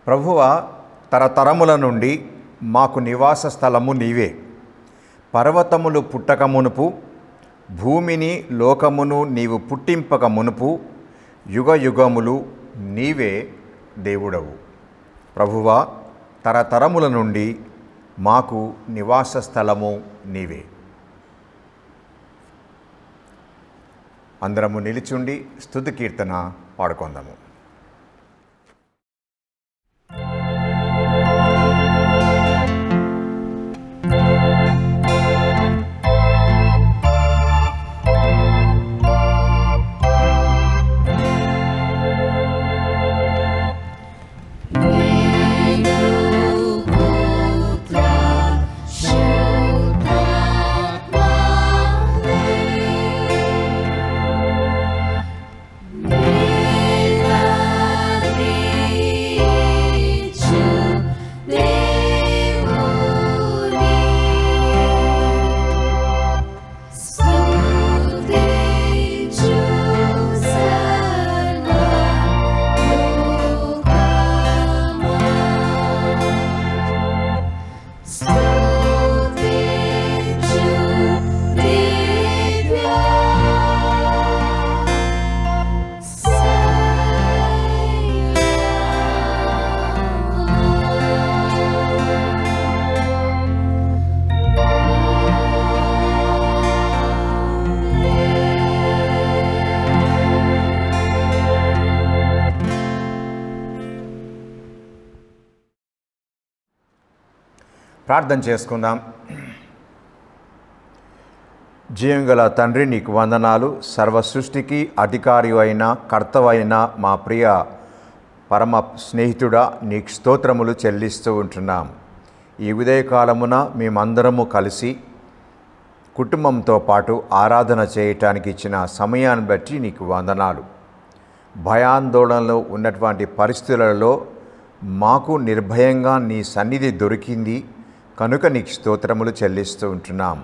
ప్రభువ తరతరముల నుండి మాకు నివాస స్థలము నీవే పర్వతములు పుట్టక మునుపు భూమిని లోకమును నీవు పుట్టింపక మునుపు యుగ యుగములు నీవే దేవుడవు ప్రభువా తరతరముల నుండి మాకు నివాస స్థలము నీవే అందరము నిలిచుండి స్తుతి కీర్తన పాడుకొందాము ప్రార్థన చేసుకుందాం జీవంగల తండ్రి నీకు వందనాలు సర్వ సృష్టికి అధికారి అయిన కర్తవైన మా ప్రియ పరమ స్నేహితుడా నీకు స్తోత్రములు చెల్లిస్తూ ఉంటున్నాం ఈ ఉదయకాలమున మేమందరము కలిసి కుటుంబంతో పాటు ఆరాధన చేయటానికి ఇచ్చిన సమయాన్ని బట్టి నీకు వందనాలు భయాందోళనలో ఉన్నటువంటి పరిస్థితులలో మాకు నిర్భయంగా నీ సన్నిధి దొరికింది కనుక నీకు స్తోత్రములు చెల్లిస్తూ ఉంటున్నాం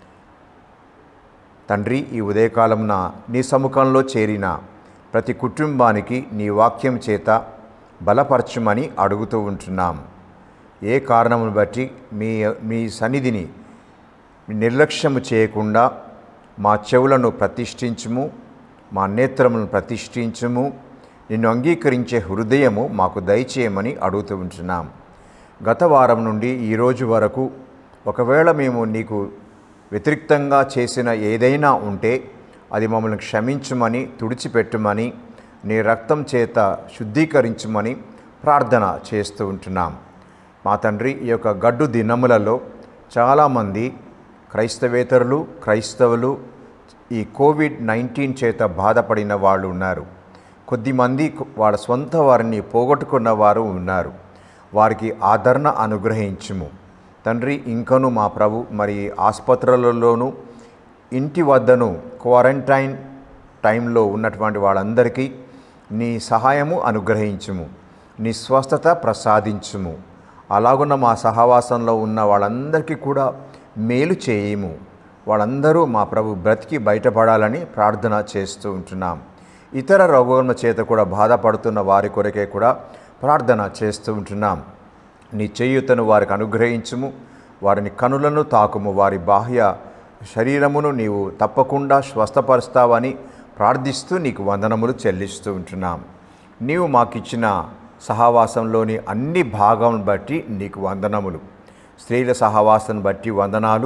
తండ్రి ఈ ఉదయకాలమున నీ సముఖంలో చేరిన ప్రతి కుటుంబానికి నీ వాక్యం చేత బలపరచుమని అడుగుతూ ఉంటున్నాం ఏ కారణమును బట్టి మీ మీ సన్నిధిని నిర్లక్ష్యము చేయకుండా మా చెవులను ప్రతిష్ఠించుము మా నేత్రములను ప్రతిష్ఠించుము నిన్ను అంగీకరించే హృదయము మాకు దయచేయమని అడుగుతూ ఉంటున్నాం గత వారం నుండి ఈరోజు వరకు ఒకవేళ మేము నీకు వ్యతిరిక్తంగా చేసిన ఏదైనా ఉంటే అది మమ్మల్ని క్షమించమని తుడిచిపెట్టుమని నీ రక్తం చేత శుద్ధీకరించమని ప్రార్థన చేస్తూ ఉంటున్నాం మా తండ్రి ఈ యొక్క గడ్డు దినములలో చాలామంది క్రైస్తవేతరులు క్రైస్తవులు ఈ కోవిడ్ నైన్టీన్ చేత బాధపడిన వాళ్ళు ఉన్నారు కొద్దిమంది వాళ్ళ సొంత వారిని పోగొట్టుకున్న వారు ఉన్నారు వారికి ఆదరణ అనుగ్రహించుము తండ్రి ఇంకను మా ప్రభు మరి ఆసుపత్రులలోనూ ఇంటి వద్దను క్వారంటైన్ టైంలో ఉన్నటువంటి వాళ్ళందరికీ నీ సహాయము అనుగ్రహించుము నీ స్వస్థత ప్రసాదించుము అలాగున్న మా సహవాసంలో ఉన్న వాళ్ళందరికీ కూడా మేలు చేయము వాళ్ళందరూ మా ప్రభు బ్రతికి బయటపడాలని ప్రార్థన చేస్తూ ఉంటున్నాం ఇతర రోగముల చేత కూడా బాధపడుతున్న వారి కొరకే కూడా ప్రార్థన చేస్తూ ఉంటున్నాం నీ చేయుతను వారికి అనుగ్రహించుము వారిని కనులను తాకుము వారి బాహ్య శరీరమును నీవు తప్పకుండా స్వస్థపరుస్తావని ప్రార్థిస్తూ నీకు వందనములు చెల్లిస్తూ ఉంటున్నాం నీవు మాకిచ్చిన సహవాసంలోని అన్ని భాగం బట్టి నీకు వందనములు స్త్రీల సహవాసం బట్టి వందనాలు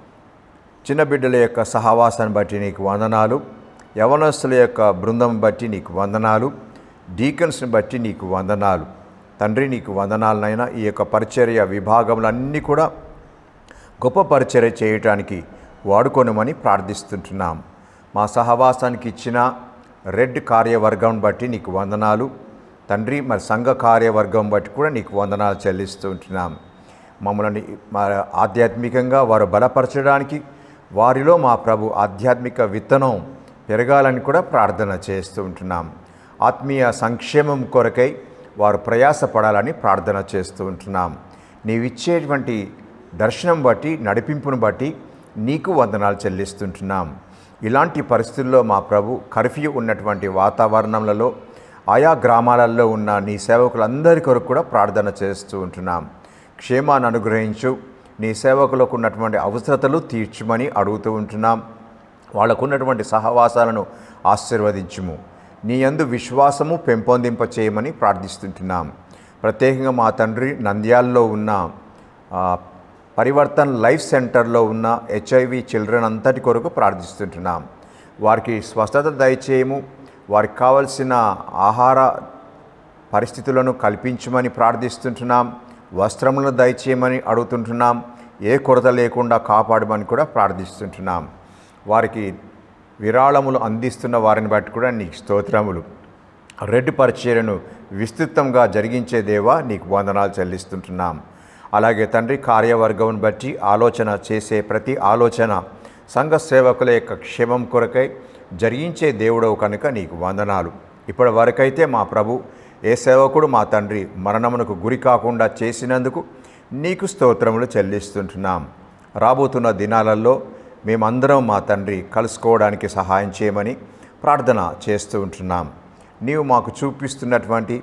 చిన్న బిడ్డల యొక్క సహవాసాన్ని బట్టి నీకు వందనాలు యవనస్తుల యొక్క బృందం బట్టి నీకు వందనాలు డీకన్స్ని బట్టి నీకు వందనాలు తండ్రి నీకు వందనాలనైనా ఈ యొక్క పరిచర్య విభాగములన్నీ కూడా గొప్ప పరిచర్య చేయటానికి వాడుకొనమని ప్రార్థిస్తుంటున్నాం మా సహవాసానికి ఇచ్చిన రెడ్ కార్యవర్గం బట్టి నీకు వందనాలు తండ్రి మరి సంఘ కార్యవర్గం బట్టి కూడా నీకు వందనాలు చెల్లిస్తూ ఉంటున్నాం మమ్మల్ని మా- ఆధ్యాత్మికంగా వారు బలపరచడానికి వారిలో మా ప్రభు ఆధ్యాత్మిక విత్తనం పెరగాలని కూడా ప్రార్థన చేస్తూ ఉంటున్నాం ఆత్మీయ సంక్షేమం కొరకై వారు ప్రయాసపడాలని ప్రార్థన చేస్తూ ఉంటున్నాం నీవిచ్చేటువంటి దర్శనం బట్టి నడిపింపును బట్టి నీకు వందనాలు చెల్లిస్తుంటున్నాం ఇలాంటి పరిస్థితుల్లో మా ప్రభు కర్ఫ్యూ ఉన్నటువంటి వాతావరణంలో ఆయా గ్రామాలలో ఉన్న నీ సేవకులందరి కొరకు కూడా ప్రార్థన చేస్తూ ఉంటున్నాం క్షేమాన్ని అనుగ్రహించు నీ సేవకులకు ఉన్నటువంటి అవసరతలు తీర్చుమని అడుగుతూ ఉంటున్నాం వాళ్ళకు ఉన్నటువంటి సహవాసాలను ఆశీర్వదించుము నీ యందు విశ్వాసము పెంపొందింప చేయమని ప్రార్థిస్తుంటున్నాం ప్రత్యేకంగా మా తండ్రి నంద్యాలలో ఉన్న ఆ, పరివర్తన్ లైఫ్ సెంటర్లో ఉన్న హెచ్ఐవి చిల్డ్రన్ అంతటి కొరకు ప్రార్థిస్తుంటున్నాం వారికి స్వస్థత దయచేయము వారికి కావలసిన ఆహార పరిస్థితులను కల్పించమని ప్రార్థిస్తుంటున్నాం వస్త్రములను దయచేయమని అడుగుతుంటున్నాం ఏ కొరత లేకుండా కాపాడమని కూడా ప్రార్థిస్తుంటున్నాం వారికి విరాళములు అందిస్తున్న వారిని బట్టి కూడా నీకు స్తోత్రములు రెడ్ పరిచర్యను విస్తృతంగా జరిగించే దేవా నీకు వందనాలు చెల్లిస్తుంటున్నాం అలాగే తండ్రి కార్యవర్గం బట్టి ఆలోచన చేసే ప్రతి ఆలోచన సంఘ సేవకుల యొక్క క్షేమం కొరకై జరిగించే దేవుడవు కనుక నీకు వందనాలు ఇప్పటి వరకైతే మా ప్రభు ఏ సేవకుడు మా తండ్రి మరణమునకు గురి కాకుండా చేసినందుకు నీకు స్తోత్రములు చెల్లిస్తుంటున్నాం రాబోతున్న దినాలలో మేమందరం మా తండ్రి కలుసుకోవడానికి సహాయం చేయమని ప్రార్థన చేస్తూ ఉంటున్నాం నీవు మాకు చూపిస్తున్నటువంటి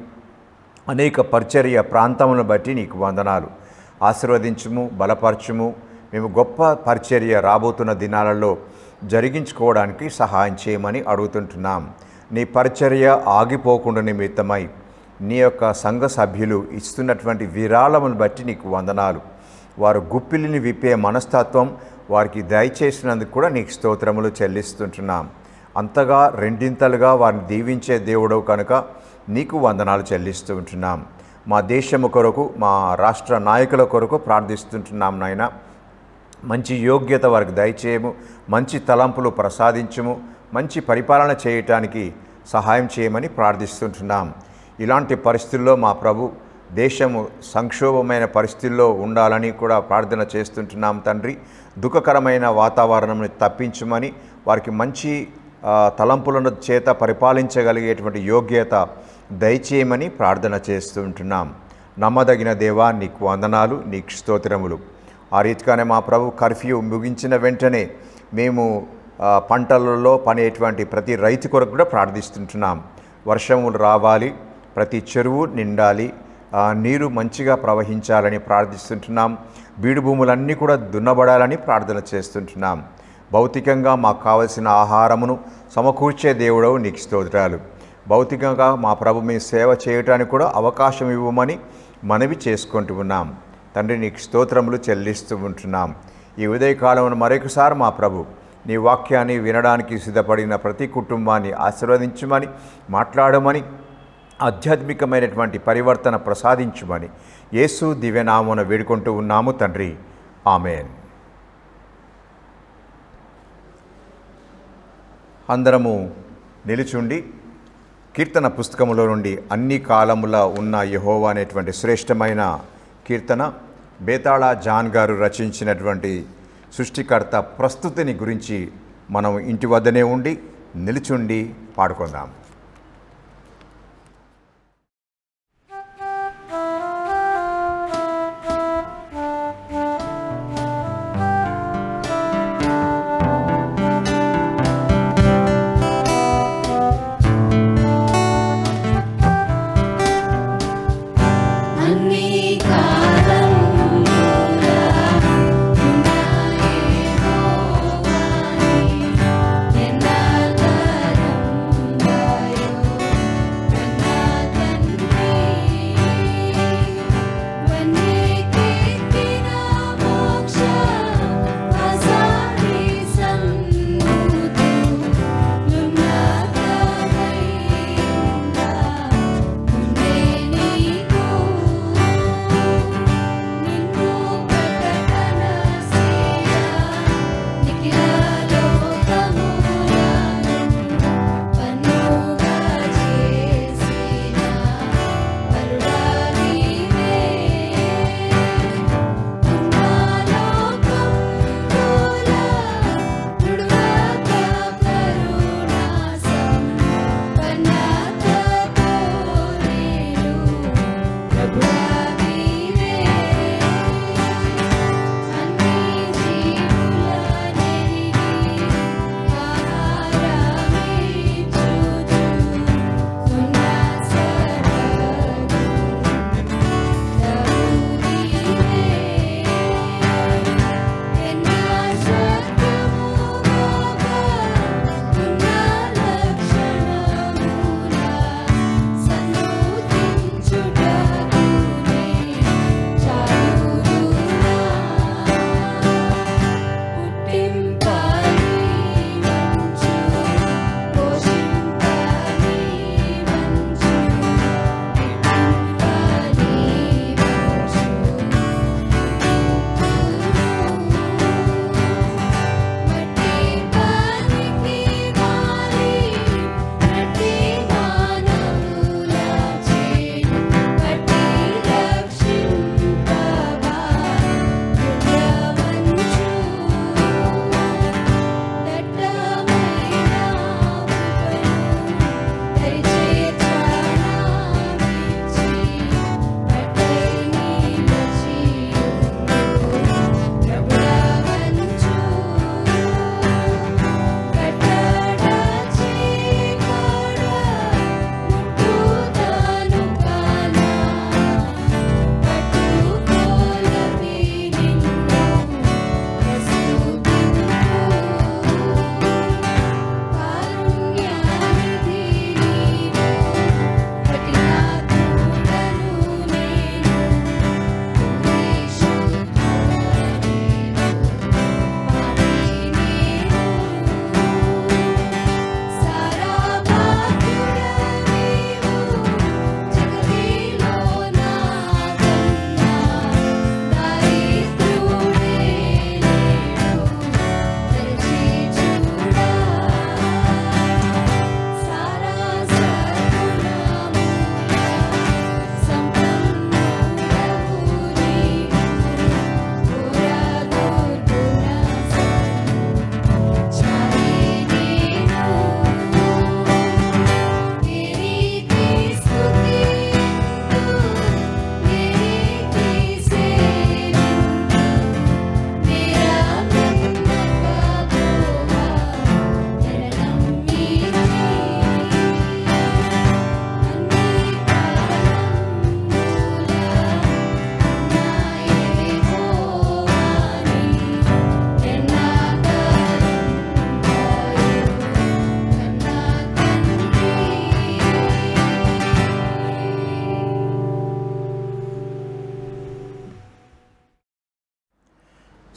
అనేక పరిచర్య ప్రాంతములను బట్టి నీకు వందనాలు ఆశీర్వదించుము బలపరచుము మేము గొప్ప పరిచర్య రాబోతున్న దినాలలో జరిగించుకోవడానికి సహాయం చేయమని అడుగుతుంటున్నాం నీ పరిచర్య ఆగిపోకుండా నిమిత్తమై నీ యొక్క సంఘ సభ్యులు ఇస్తున్నటువంటి విరాళమును బట్టి నీకు వందనాలు వారు గుప్పిలిని విప్పే మనస్తత్వం వారికి దయచేసినందుకు కూడా నీకు స్తోత్రములు చెల్లిస్తుంటున్నాం అంతగా రెండింతలుగా వారిని దీవించే దేవుడవు కనుక నీకు వందనాలు చెల్లిస్తూ ఉంటున్నాం మా దేశము కొరకు మా రాష్ట్ర నాయకుల కొరకు ప్రార్థిస్తుంటున్నాం నాయన మంచి యోగ్యత వారికి దయచేయము మంచి తలంపులు ప్రసాదించుము మంచి పరిపాలన చేయటానికి సహాయం చేయమని ప్రార్థిస్తుంటున్నాం ఇలాంటి పరిస్థితుల్లో మా ప్రభు దేశము సంక్షోభమైన పరిస్థితుల్లో ఉండాలని కూడా ప్రార్థన చేస్తుంటున్నాం తండ్రి దుఃఖకరమైన వాతావరణంని తప్పించమని వారికి మంచి ఆ, తలంపులను చేత పరిపాలించగలిగేటువంటి యోగ్యత దయచేయమని ప్రార్థన చేస్తుంటున్నాం నమ్మదగిన దేవా నీకు వందనాలు నీకు స్తోత్రములు ఆ రీతిగానే మా ప్రభు కర్ఫ్యూ ముగించిన వెంటనే మేము ఆ, పంటలలో పనేటువంటి ప్రతి రైతు కొరకు కూడా ప్రార్థిస్తుంటున్నాం వర్షములు రావాలి ప్రతి చెరువు నిండాలి ఆ, నీరు మంచిగా ప్రవహించాలని ప్రార్థిస్తుంటున్నాం బీడు భూములన్నీ కూడా దున్నబడాలని ప్రార్థన చేస్తుంటున్నాం భౌతికంగా మాకు కావలసిన ఆహారమును సమకూర్చే దేవుడవు నీకు స్తోత్రాలు భౌతికంగా మా ప్రభు మీ సేవ చేయటానికి కూడా అవకాశం ఇవ్వమని మనవి చేసుకుంటూ ఉన్నాం తండ్రి నీకు స్తోత్రములు చెల్లిస్తూ ఉంటున్నాం ఈ ఉదయకాలంలో మరొకసారి మా ప్రభు నీ వాక్యాన్ని వినడానికి సిద్ధపడిన ప్రతి కుటుంబాన్ని ఆశీర్వదించమని మాట్లాడమని ఆధ్యాత్మికమైనటువంటి పరివర్తన ప్రసాదించుమని యేసు దివ్యనామమున వేడుకుంటూ ఉన్నాము తండ్రి ఆమెన్ అందరము నిలుచుండి కీర్తన పుస్తకములో నుండి అన్ని కాలముల ఉన్న యహోవా అనేటువంటి శ్రేష్టమైన కీర్తన బేతాళ జాన్ గారు రచించినటువంటి సృష్టికర్త ప్రస్తుతిని గురించి మనం ఇంటి వద్దనే ఉండి నిలుచుండి పాడుకుందాం అన్ని కాలముల ఉన్నాయేహోవాని ఎన్నతరముల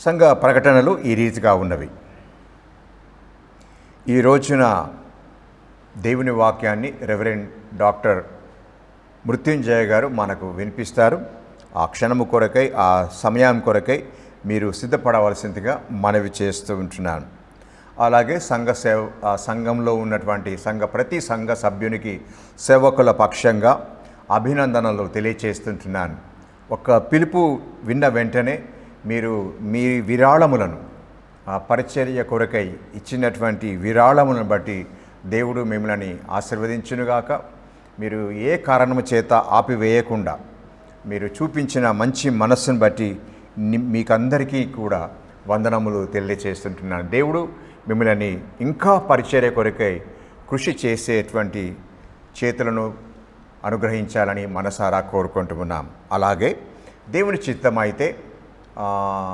సంఘ ప్రకటనలు ఈ రీతిగా ఉన్నవి ఈ రోజున దేవుని వాక్యాన్ని రెవరెండ్ డాక్టర్ మృత్యుంజయ గారు మనకు వినిపిస్తారు ఆ క్షణము కొరకై ఆ సమయం కొరకై మీరు సిద్ధపడవలసిందిగా మనవి చేస్తూ ఉంటున్నాను అలాగే సంఘ సేవ ఆ సంఘంలో ఉన్నటువంటి సంఘ ప్రతి సంఘ సభ్యునికి సేవకుల పక్షంగా అభినందనలు తెలియచేస్తుంటున్నాను ఒక పిలుపు విన్న వెంటనే మీరు మీ విరాళములను ఆ పరిచర్య కొరకై ఇచ్చినటువంటి విరాళములను బట్టి దేవుడు మిమ్మల్ని ఆశీర్వదించునుగాక మీరు ఏ కారణము చేత ఆపివేయకుండా మీరు చూపించిన మంచి మనస్సును బట్టి ని- మీకందరికీ కూడా వందనములు తెలియచేస్తుంటున్నాను దేవుడు మిమ్మల్ని ఇంకా పరిచర్య కొరకై కృషి చేసేటువంటి చేతులను అనుగ్రహించాలని మనసారా కోరుకుంటున్నాం అలాగే దేవుని చిత్తం అయితే ఆ,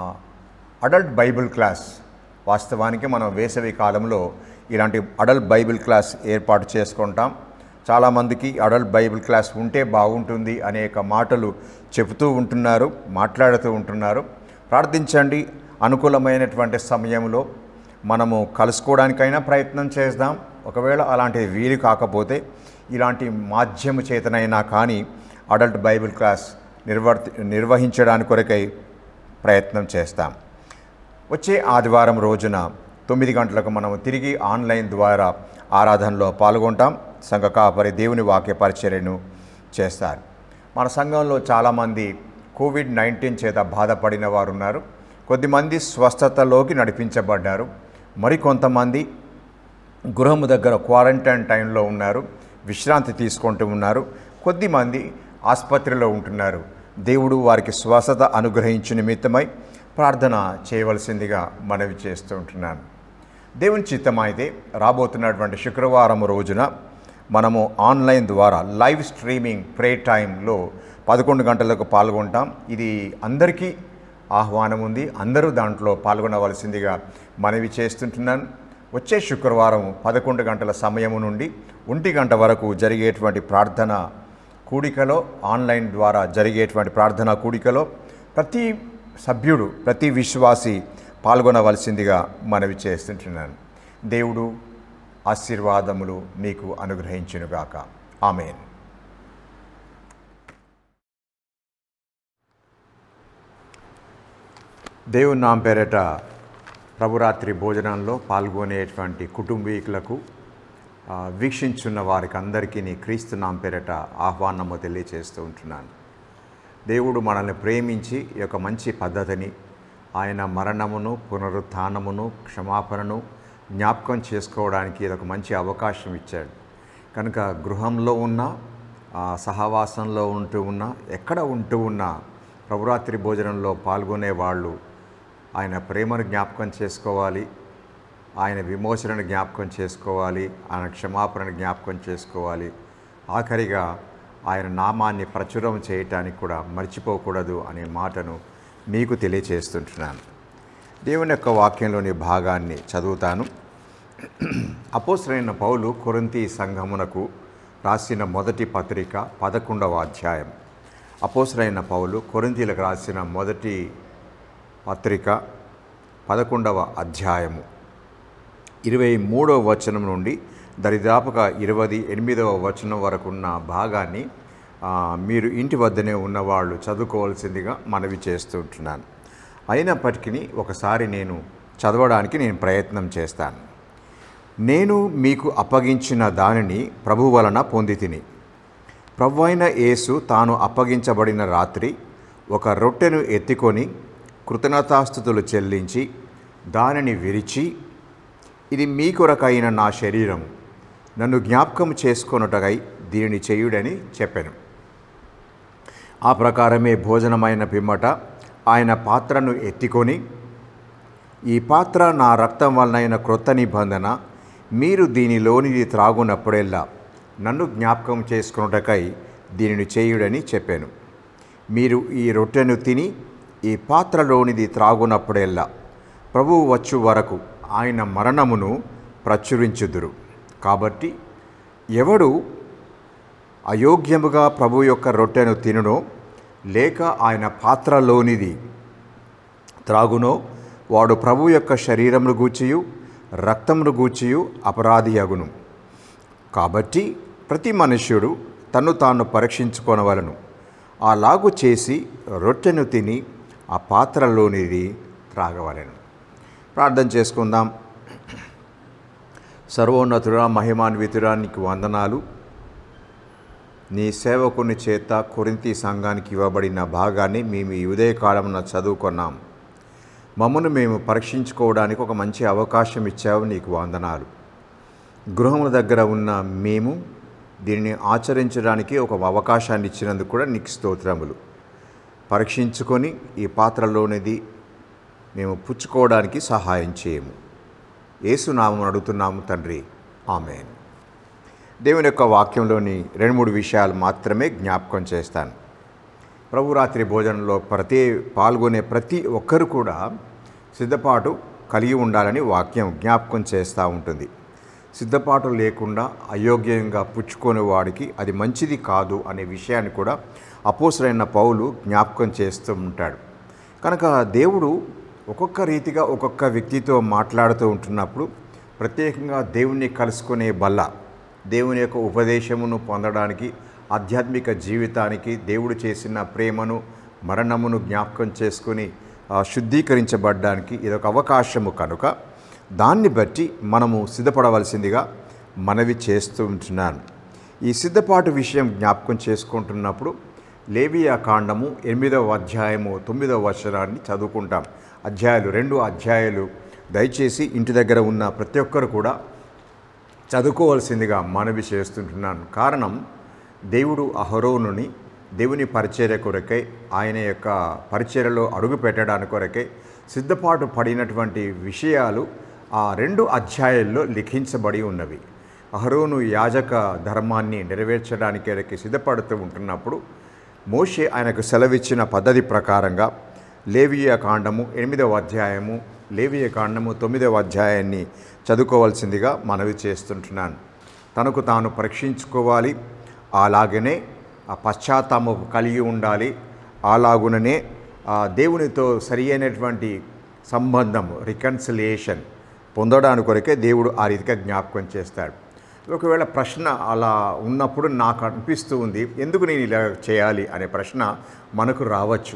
అడల్ట్ బైబిల్ క్లాస్ వాస్తవానికి మనం వేసవి కాలంలో ఇలాంటి అడల్ట్ బైబిల్ క్లాస్ ఏర్పాటు చేసుకుంటాం చాలామందికి అడల్ట్ బైబిల్ క్లాస్ ఉంటే బాగుంటుంది అనేక మాటలు చెబుతూ ఉంటున్నారు మాట్లాడుతూ ఉంటున్నారు ప్రార్థించండి అనుకూలమైనటువంటి సమయంలో మనము కలుసుకోవడానికైనా ప్రయత్నం చేద్దాం ఒకవేళ అలాంటిది వీలు కాకపోతే ఇలాంటి మాధ్యమ చేతనైనా కానీ అడల్ట్ బైబిల్ క్లాస్ నిర్వర్తి నిర్వహించడానికి కొరకై ప్రయత్నం చేస్తాం వచ్చే ఆదివారం రోజున తొమ్మిది గంటలకు మనం తిరిగి ఆన్లైన్ ద్వారా ఆరాధనలో పాల్గొంటాం సంఘ కాపరి దేవుని వాక్య పరిచర్యను చేస్తారు మన సంఘంలో చాలామంది కోవిడ్ నైన్టీన్ చేత బాధపడిన వారు ఉన్నారు కొద్దిమంది స్వస్థతలోకి నడిపించబడ్డారు మరికొంతమంది గృహము దగ్గర క్వారంటైన్ టైంలో ఉన్నారు విశ్రాంతి తీసుకుంటూ ఉన్నారు కొద్దిమంది ఆసుపత్రిలో ఉంటున్నారు దేవుడు వారికి స్వస్థత అనుగ్రహించు నిమిత్తమై ప్రార్థన చేయవలసిందిగా మనవి చేస్తూ ఉంటున్నాను దేవుని చిత్తం అయితే రాబోతున్నటువంటి శుక్రవారం రోజున మనము ఆన్లైన్ ద్వారా లైవ్ స్ట్రీమింగ్ ప్రే టైంలో పదకొండు గంటలకు పాల్గొంటాం ఇది అందరికీ ఆహ్వానం ఉంది అందరూ దాంట్లో పాల్గొనవలసిందిగా మనవి చేస్తుంటున్నాను వచ్చే శుక్రవారం పదకొండు గంటల సమయము నుండి ఒంటి గంట వరకు జరిగేటువంటి ప్రార్థన కూడికలో ఆన్లైన్ ద్వారా జరిగేటువంటి ప్రార్థనా కూడికలో ప్రతి సభ్యుడు ప్రతి విశ్వాసి పాల్గొనవలసిందిగా మనవి చేస్తుంటున్నాను దేవుడు ఆశీర్వాదములు మీకు అనుగ్రహించునుగాక ఆమెన్ దేవుని నాం పేరట ప్రభురాత్రి భోజనంలో పాల్గొనేటువంటి కుటుంబీకులకు ఆ, వీక్షించున్న వారికి అందరికీ నీ క్రీస్తు నాం పేరట ఆహ్వానము తెలియచేస్తూ ఉంటున్నాను దేవుడు మనల్ని ప్రేమించి ఈ యొక్క మంచి పద్ధతిని ఆయన మరణమును పునరుత్థానమును క్షమాపణను జ్ఞాపకం చేసుకోవడానికి ఇది ఒక మంచి అవకాశం ఇచ్చాడు కనుక గృహంలో ఉన్న ఆ, సహవాసంలో ఉంటూ ఉన్న ఎక్కడ ఉంటూ ఉన్నా ప్రభురాత్రి భోజనంలో పాల్గొనే వాళ్ళు ఆయన ప్రేమను జ్ఞాపకం చేసుకోవాలి ఆయన విమోచనను జ్ఞాపకం చేసుకోవాలి ఆయన క్షమాపణను జ్ఞాపకం చేసుకోవాలి ఆఖరిగా ఆయన నామాన్ని ప్రచురం చేయటానికి కూడా మర్చిపోకూడదు అనే మాటను మీకు తెలియచేస్తుంటున్నాను దేవుని యొక్క వాక్యంలోని భాగాన్ని చదువుతాను అపోసరైన పౌలు కొరింతి సంఘమునకు రాసిన మొదటి పత్రిక పదకొండవ అధ్యాయం అపోసరైన పౌలు కొరింతీలకు రాసిన మొదటి పత్రిక పదకొండవ అధ్యాయము ఇరవై మూడవ వచనం నుండి దరిదాపుగా ఇరవై ఎనిమిదవ వచనం వరకు ఉన్న భాగాన్ని ఆ, మీరు ఇంటి వద్దనే ఉన్నవాళ్ళు చదువుకోవాల్సిందిగా మనవి చేస్తుంటున్నాను అయినప్పటికీ ఒకసారి నేను చదవడానికి నేను ప్రయత్నం చేస్తాను నేను మీకు అప్పగించిన దానిని ప్రభు వలన పొంది తిని ప్రభు అయిన యేసు తాను అప్పగించబడిన రాత్రి ఒక రొట్టెను ఎత్తుకొని కృతజ్ఞతాస్థుతులు చెల్లించి దానిని విరిచి ఇది మీ కొరకైన నా శరీరం నన్ను జ్ఞాపకం చేసుకొనుటకై దీనిని చేయుడని చెప్పాను ఆ ప్రకారమే భోజనమైన పిమ్మట ఆయన పాత్రను ఎత్తుకొని ఈ పాత్ర నా రక్తం వలనైన క్రొత్త నిబంధన మీరు దీనిలోనిది త్రాగునప్పుడెల్లా నన్ను జ్ఞాపకం చేసుకున్నటకై దీనిని చేయుడని చెప్పాను మీరు ఈ రొట్టెను తిని ఈ పాత్రలోనిది త్రాగునప్పుడెల్లా ప్రభువు వచ్చు వరకు ఆయన మరణమును ప్రచురించుదురు కాబట్టి ఎవడు అయోగ్యముగా ప్రభు యొక్క రొట్టెను తినునో లేక ఆయన పాత్రలోనిది త్రాగునో వాడు ప్రభు యొక్క శరీరమును గూర్చియు రక్తమును గూర్చియు అపరాధి అగును కాబట్టి ప్రతి మనుష్యుడు తన్ను తాను పరీక్షించుకొనవలను అలాగు చేసి రొట్టెను తిని ఆ పాత్రలోనిది త్రాగవలెను ప్రార్థన చేసుకుందాం సర్వోన్నతుడా మహిమాన్వితురానికి వందనాలు నీ సేవకుని చేత కొరింతి సంఘానికి ఇవ్వబడిన భాగాన్ని మేము ఈ ఉదయకాలమున చదువుకున్నాం మమ్మను మేము పరీక్షించుకోవడానికి ఒక మంచి అవకాశం ఇచ్చావు నీకు వందనాలు గృహముల దగ్గర ఉన్న మేము దీనిని ఆచరించడానికి ఒక అవకాశాన్ని ఇచ్చినందుకు కూడా నీకు స్తోత్రములు పరీక్షించుకొని ఈ పాత్రలోనిది మేము పుచ్చుకోవడానికి సహాయం చేయము ఏసునామం అడుగుతున్నాము తండ్రి ఆమెన్ దేవుని యొక్క వాక్యంలోని రెండు మూడు విషయాలు మాత్రమే జ్ఞాపకం చేస్తాను ప్రభురాత్రి భోజనంలో ప్రతి పాల్గొనే ప్రతి ఒక్కరు కూడా సిద్ధపాటు కలిగి ఉండాలని వాక్యం జ్ఞాపకం చేస్తూ ఉంటుంది సిద్ధపాటు లేకుండా అయోగ్యంగా పుచ్చుకునే వాడికి అది మంచిది కాదు అనే విషయాన్ని కూడా అపోసరైన పౌలు జ్ఞాపకం చేస్తూ ఉంటాడు కనుక దేవుడు ఒక్కొక్క రీతిగా ఒక్కొక్క వ్యక్తితో మాట్లాడుతూ ఉంటున్నప్పుడు ప్రత్యేకంగా దేవుణ్ణి కలుసుకునే బల్ల దేవుని యొక్క ఉపదేశమును పొందడానికి ఆధ్యాత్మిక జీవితానికి దేవుడు చేసిన ప్రేమను మరణమును జ్ఞాపకం చేసుకుని ఆ, శుద్ధీకరించబడ్డానికి ఇదొక అవకాశము కనుక దాన్ని బట్టి మనము సిద్ధపడవలసిందిగా మనవి చేస్తూ ఉంటున్నాను ఈ సిద్ధపాటు విషయం జ్ఞాపకం చేసుకుంటున్నప్పుడు లేవియా కాండము ఎనిమిదవ అధ్యాయము తొమ్మిదవ వచనాన్ని చదువుకుంటాం అధ్యాయాలు రెండు అధ్యాయాలు దయచేసి ఇంటి దగ్గర ఉన్న ప్రతి ఒక్కరు కూడా చదువుకోవాల్సిందిగా మనవి చేస్తుంటున్నాను కారణం దేవుడు అహరోనుని దేవుని పరిచర్య కొరకై ఆయన యొక్క పరిచర్యలో అడుగు పెట్టడానికి కొరకై సిద్ధపాటు పడినటువంటి విషయాలు ఆ రెండు అధ్యాయాల్లో లిఖించబడి ఉన్నవి అహరోను యాజక ధర్మాన్ని నెరవేర్చడానికి సిద్ధపడుతూ ఉంటున్నప్పుడు మోషే ఆయనకు సెలవిచ్చిన పద్ధతి ప్రకారంగా లేవియ కాండము ఎనిమిదవ అధ్యాయము లేవియ కాండము తొమ్మిదవ అధ్యాయాన్ని చదువుకోవాల్సిందిగా మనవి చేస్తుంటున్నాను తనకు తాను పరీక్షించుకోవాలి అలాగనే ఆ పశ్చాత్తాపము కలిగి ఉండాలి అలాగుననే ఆ దేవునితో సరి అయినటువంటి సంబంధం రికన్సిలియేషన్ పొందడానికి కొరకే దేవుడు ఆ రీతిగా జ్ఞాపకం చేస్తాడు ఒకవేళ ప్రశ్న అలా ఉన్నప్పుడు నాకు అనిపిస్తూ ఉంది ఎందుకు నేను ఇలా చేయాలి అనే ప్రశ్న మనకు రావచ్చు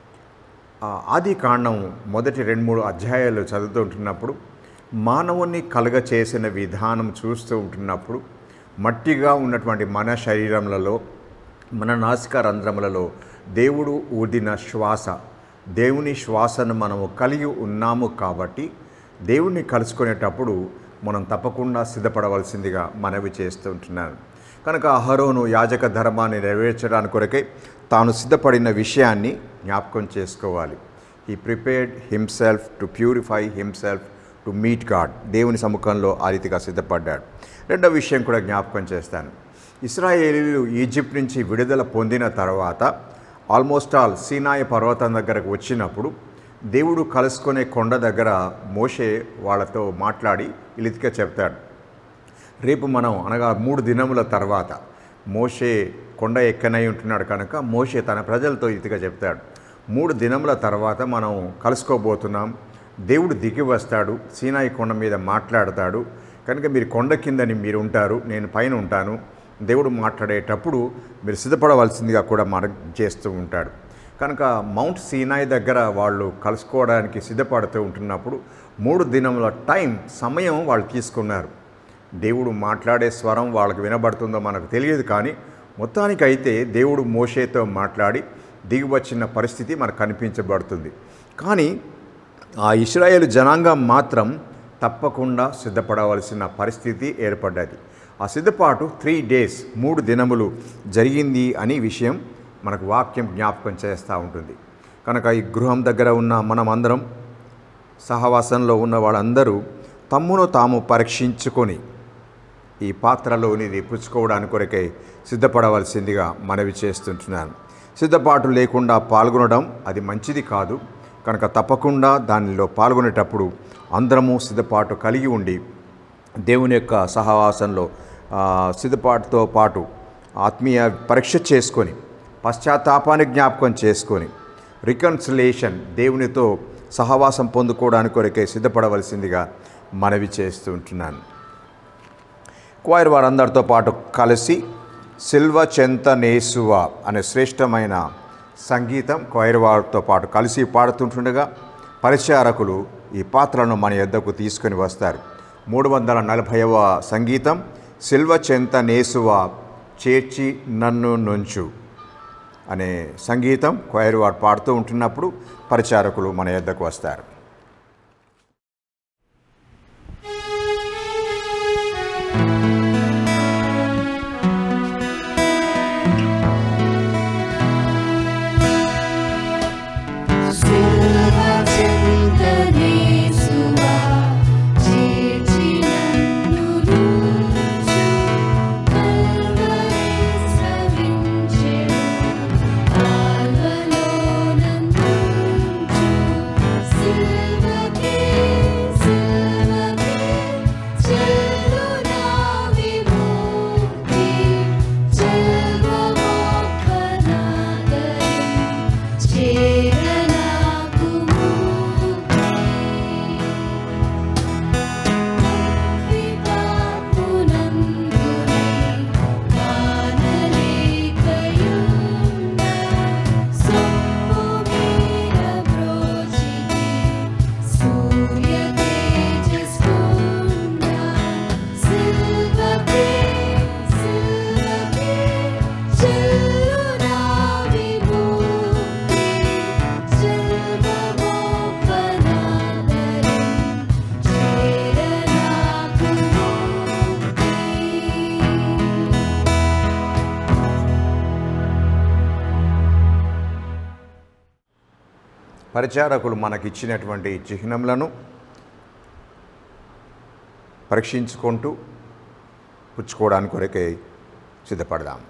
ఆ ఆది కాండం మొదటి రెండు మూడు అధ్యాయాలు చదువుతూ ఉంటున్నప్పుడు మానవుని కలుగ చేసిన విధానం చూస్తూ ఉంటున్నప్పుడు మట్టిగా ఉన్నటువంటి మన శరీరములలో మన నాసిక రంధ్రములలో దేవుడు ఊదిన శ్వాస దేవుని శ్వాసను మనము కలిగి ఉన్నాము కాబట్టి దేవుణ్ణి కలుసుకునేటప్పుడు మనం తప్పకుండా సిద్ధపడవలసిందిగా మనవి చేస్తూ ఉంటున్నాను కనుక అహరోను యాజక ధర్మాన్ని నెరవేర్చడానికి కొరకై తాను సిద్ధపడిన విషయాన్ని జ్ఞాపకం చేసుకోవాలి ఈ prepared himself to purify himself to meet God దేవుని సముఖంలో ఆ రీతిగా సిద్ధపడ్డాడు రెండో విషయం కూడా జ్ఞాపకం చేస్తాను ఇస్రాయేలీలు ఈజిప్ట్ నుంచి విడుదల పొందిన తర్వాత ఆల్మోస్ట్ ఆల్ సీనాయ పర్వతం దగ్గరకు వచ్చినప్పుడు దేవుడు కలుసుకునే కొండ దగ్గర మోషే వాళ్ళతో మాట్లాడి ఇలితిగా చెప్తాడు రేపు మనం అనగా మూడు దినముల తర్వాత మోషే కొండ ఎక్కనై ఉంటున్నాడు కనుక మోషే తన ప్రజలతో ఇదిగా చెప్తాడు మూడు దినముల తర్వాత మనం కలుసుకోబోతున్నాం దేవుడు దిగి వస్తాడు సీనాయి కొండ మీద మాట్లాడతాడు కనుక మీరు కొండ కిందని మీరు ఉంటారు నేను పైన ఉంటాను దేవుడు మాట్లాడేటప్పుడు మీరు సిద్ధపడవలసిందిగా కూడా మన చేస్తూ ఉంటాడు కనుక మౌంట్ సీనాయి దగ్గర వాళ్ళు కలుసుకోవడానికి సిద్ధపడుతూ ఉంటున్నప్పుడు మూడు దినముల టైం సమయం వాళ్ళు తీసుకున్నారు దేవుడు మాట్లాడే స్వరం వాళ్ళకి వినబడుతుందో మనకు తెలియదు కానీ మొత్తానికి అయితే దేవుడు మోషేతో మాట్లాడి దిగి వచ్చిన పరిస్థితి మనకు కనిపించబడుతుంది కానీ ఆ ఇస్రాయేల్ జనాంగం మాత్రం తప్పకుండా సిద్ధపడవలసిన పరిస్థితి ఏర్పడ్డది ఆ సిద్ధపాటు త్రీ డేస్ మూడు దినములు జరిగింది అని విషయం మనకు వాక్యం జ్ఞాపకం చేస్తూ ఉంటుంది కనుక ఈ గృహం దగ్గర ఉన్న మనమందరం సహవాసంలో ఉన్న వాళ్ళందరూ తమ్మును తాము పరీక్షించుకొని ఈ పాత్రలోనిది పుచ్చుకోవడానికి కొరకై సిద్ధపడవలసిందిగా మనవి చేస్తుంటున్నాను సిద్ధపాటు లేకుండా పాల్గొనడం అది మంచిది కాదు కనుక తప్పకుండా దానిలో పాల్గొనేటప్పుడు అందరము సిద్ధపాటు కలిగి ఉండి దేవుని యొక్క సహవాసంలో ఆ, సిద్ధపాటుతో పాటు ఆత్మీయ పరీక్ష చేసుకొని పశ్చాత్తాపాన్ని జ్ఞాపకం చేసుకొని రికన్సిలేషన్ దేవునితో సహవాసం పొందుకోవడానికి కొరకే సిద్ధపడవలసిందిగా మనవి చేస్తూ ఉంటున్నాను క్వైర్ వారందరితో పాటు కలిసి సిల్వ చెంత నేసువ అనే శ్రేష్టమైన సంగీతం క్వైర్ వారితో పాటు కలిసి పాడుతుంటుండగా పరిచారకులు ఈ పాత్రలను మన యొద్దకు తీసుకొని వస్తారు మూడు వందల నలభైవ సంగీతం సిల్వ చెంత నేసువ చేర్చి నన్ను నుంచు అనే సంగీతం క్వైర్ వారు పాడుతూ ఉంటున్నప్పుడు పరిచారకులు మన యొద్దకు వస్తారు సింహచింతనేసువా చేర్చినన్ను నుంచు కల్వరి స్రవించెను కాల్వలోనందుంచు సిల్వకే సిల్వకే చెల్లునా విముక్తి చెల్వమొక్కనాదరి చేరనాకు ముక్తి విపాపునందునే కానలేకయున్న సొప్పు మీద బ్రోచితి సూర్య తేజస్కున్న సిల్వకే సిల్వకే చెల్లునా విముక్తి చెల్వమోపనాదరి చేరనాకు ముక్తి పరిచారకులు మనకిచ్చినటువంటి చిహ్నములను పరీక్షించుకుంటూ పుచ్చుకోవడానికి కొరకే సిద్ధపడదాం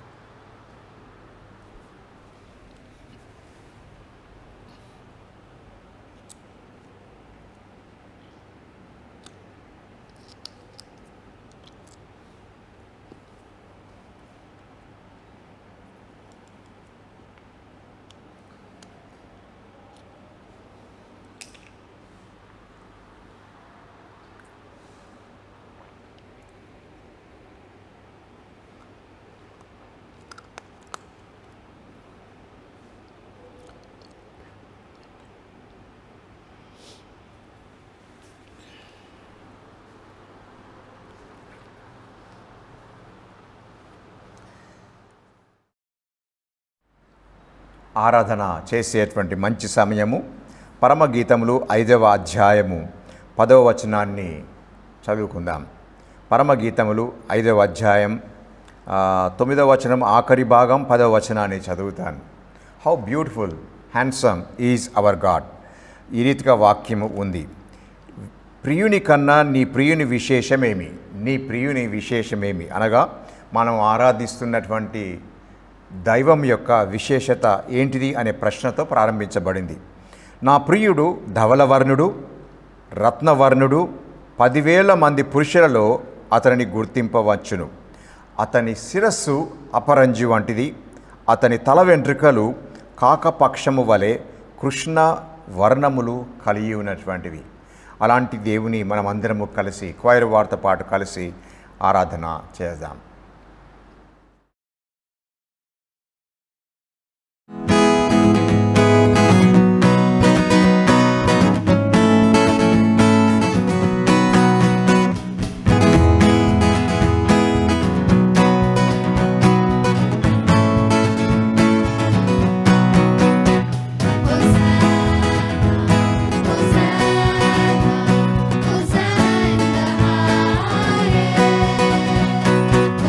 ఆరాధన చేసేటువంటి మంచి సమయము పరమగీతములు ఐదవ అధ్యాయము పదవ వచనాన్ని చదువుకుందాం పరమగీతములు ఐదవ అధ్యాయం ఆ, తొమ్మిదవ వచనం ఆఖరి భాగం పదవ వచనాన్ని చదువుతాను how beautiful handsome is our God ఈ రీతిగా వాక్యము ఉంది ప్రియుని కన్నా నీ ప్రియుని విశేషమేమి నీ ప్రియుని విశేషమేమి అనగా మనం ఆరాధిస్తున్నటువంటి దైవం యొక్క విశేషత ఏంటిది అనే ప్రశ్నతో ప్రారంభించబడింది నా ప్రియుడు ధవలవర్ణుడు రత్నవర్ణుడు పదివేల మంది పురుషులలో అతనిని గుర్తింపవచ్చును అతని శిరస్సు అపరంజి వంటిది అతని తల వెంట్రుకలు కాకపక్షము వలె కృష్ణ వర్ణములు కలిగి ఉన్నటువంటివి అలాంటి దేవుని మనమందరము కలిసి క్వైర్ వారితో పాటు కలిసి ఆరాధన చేద్దాం Hosanna, Hosanna,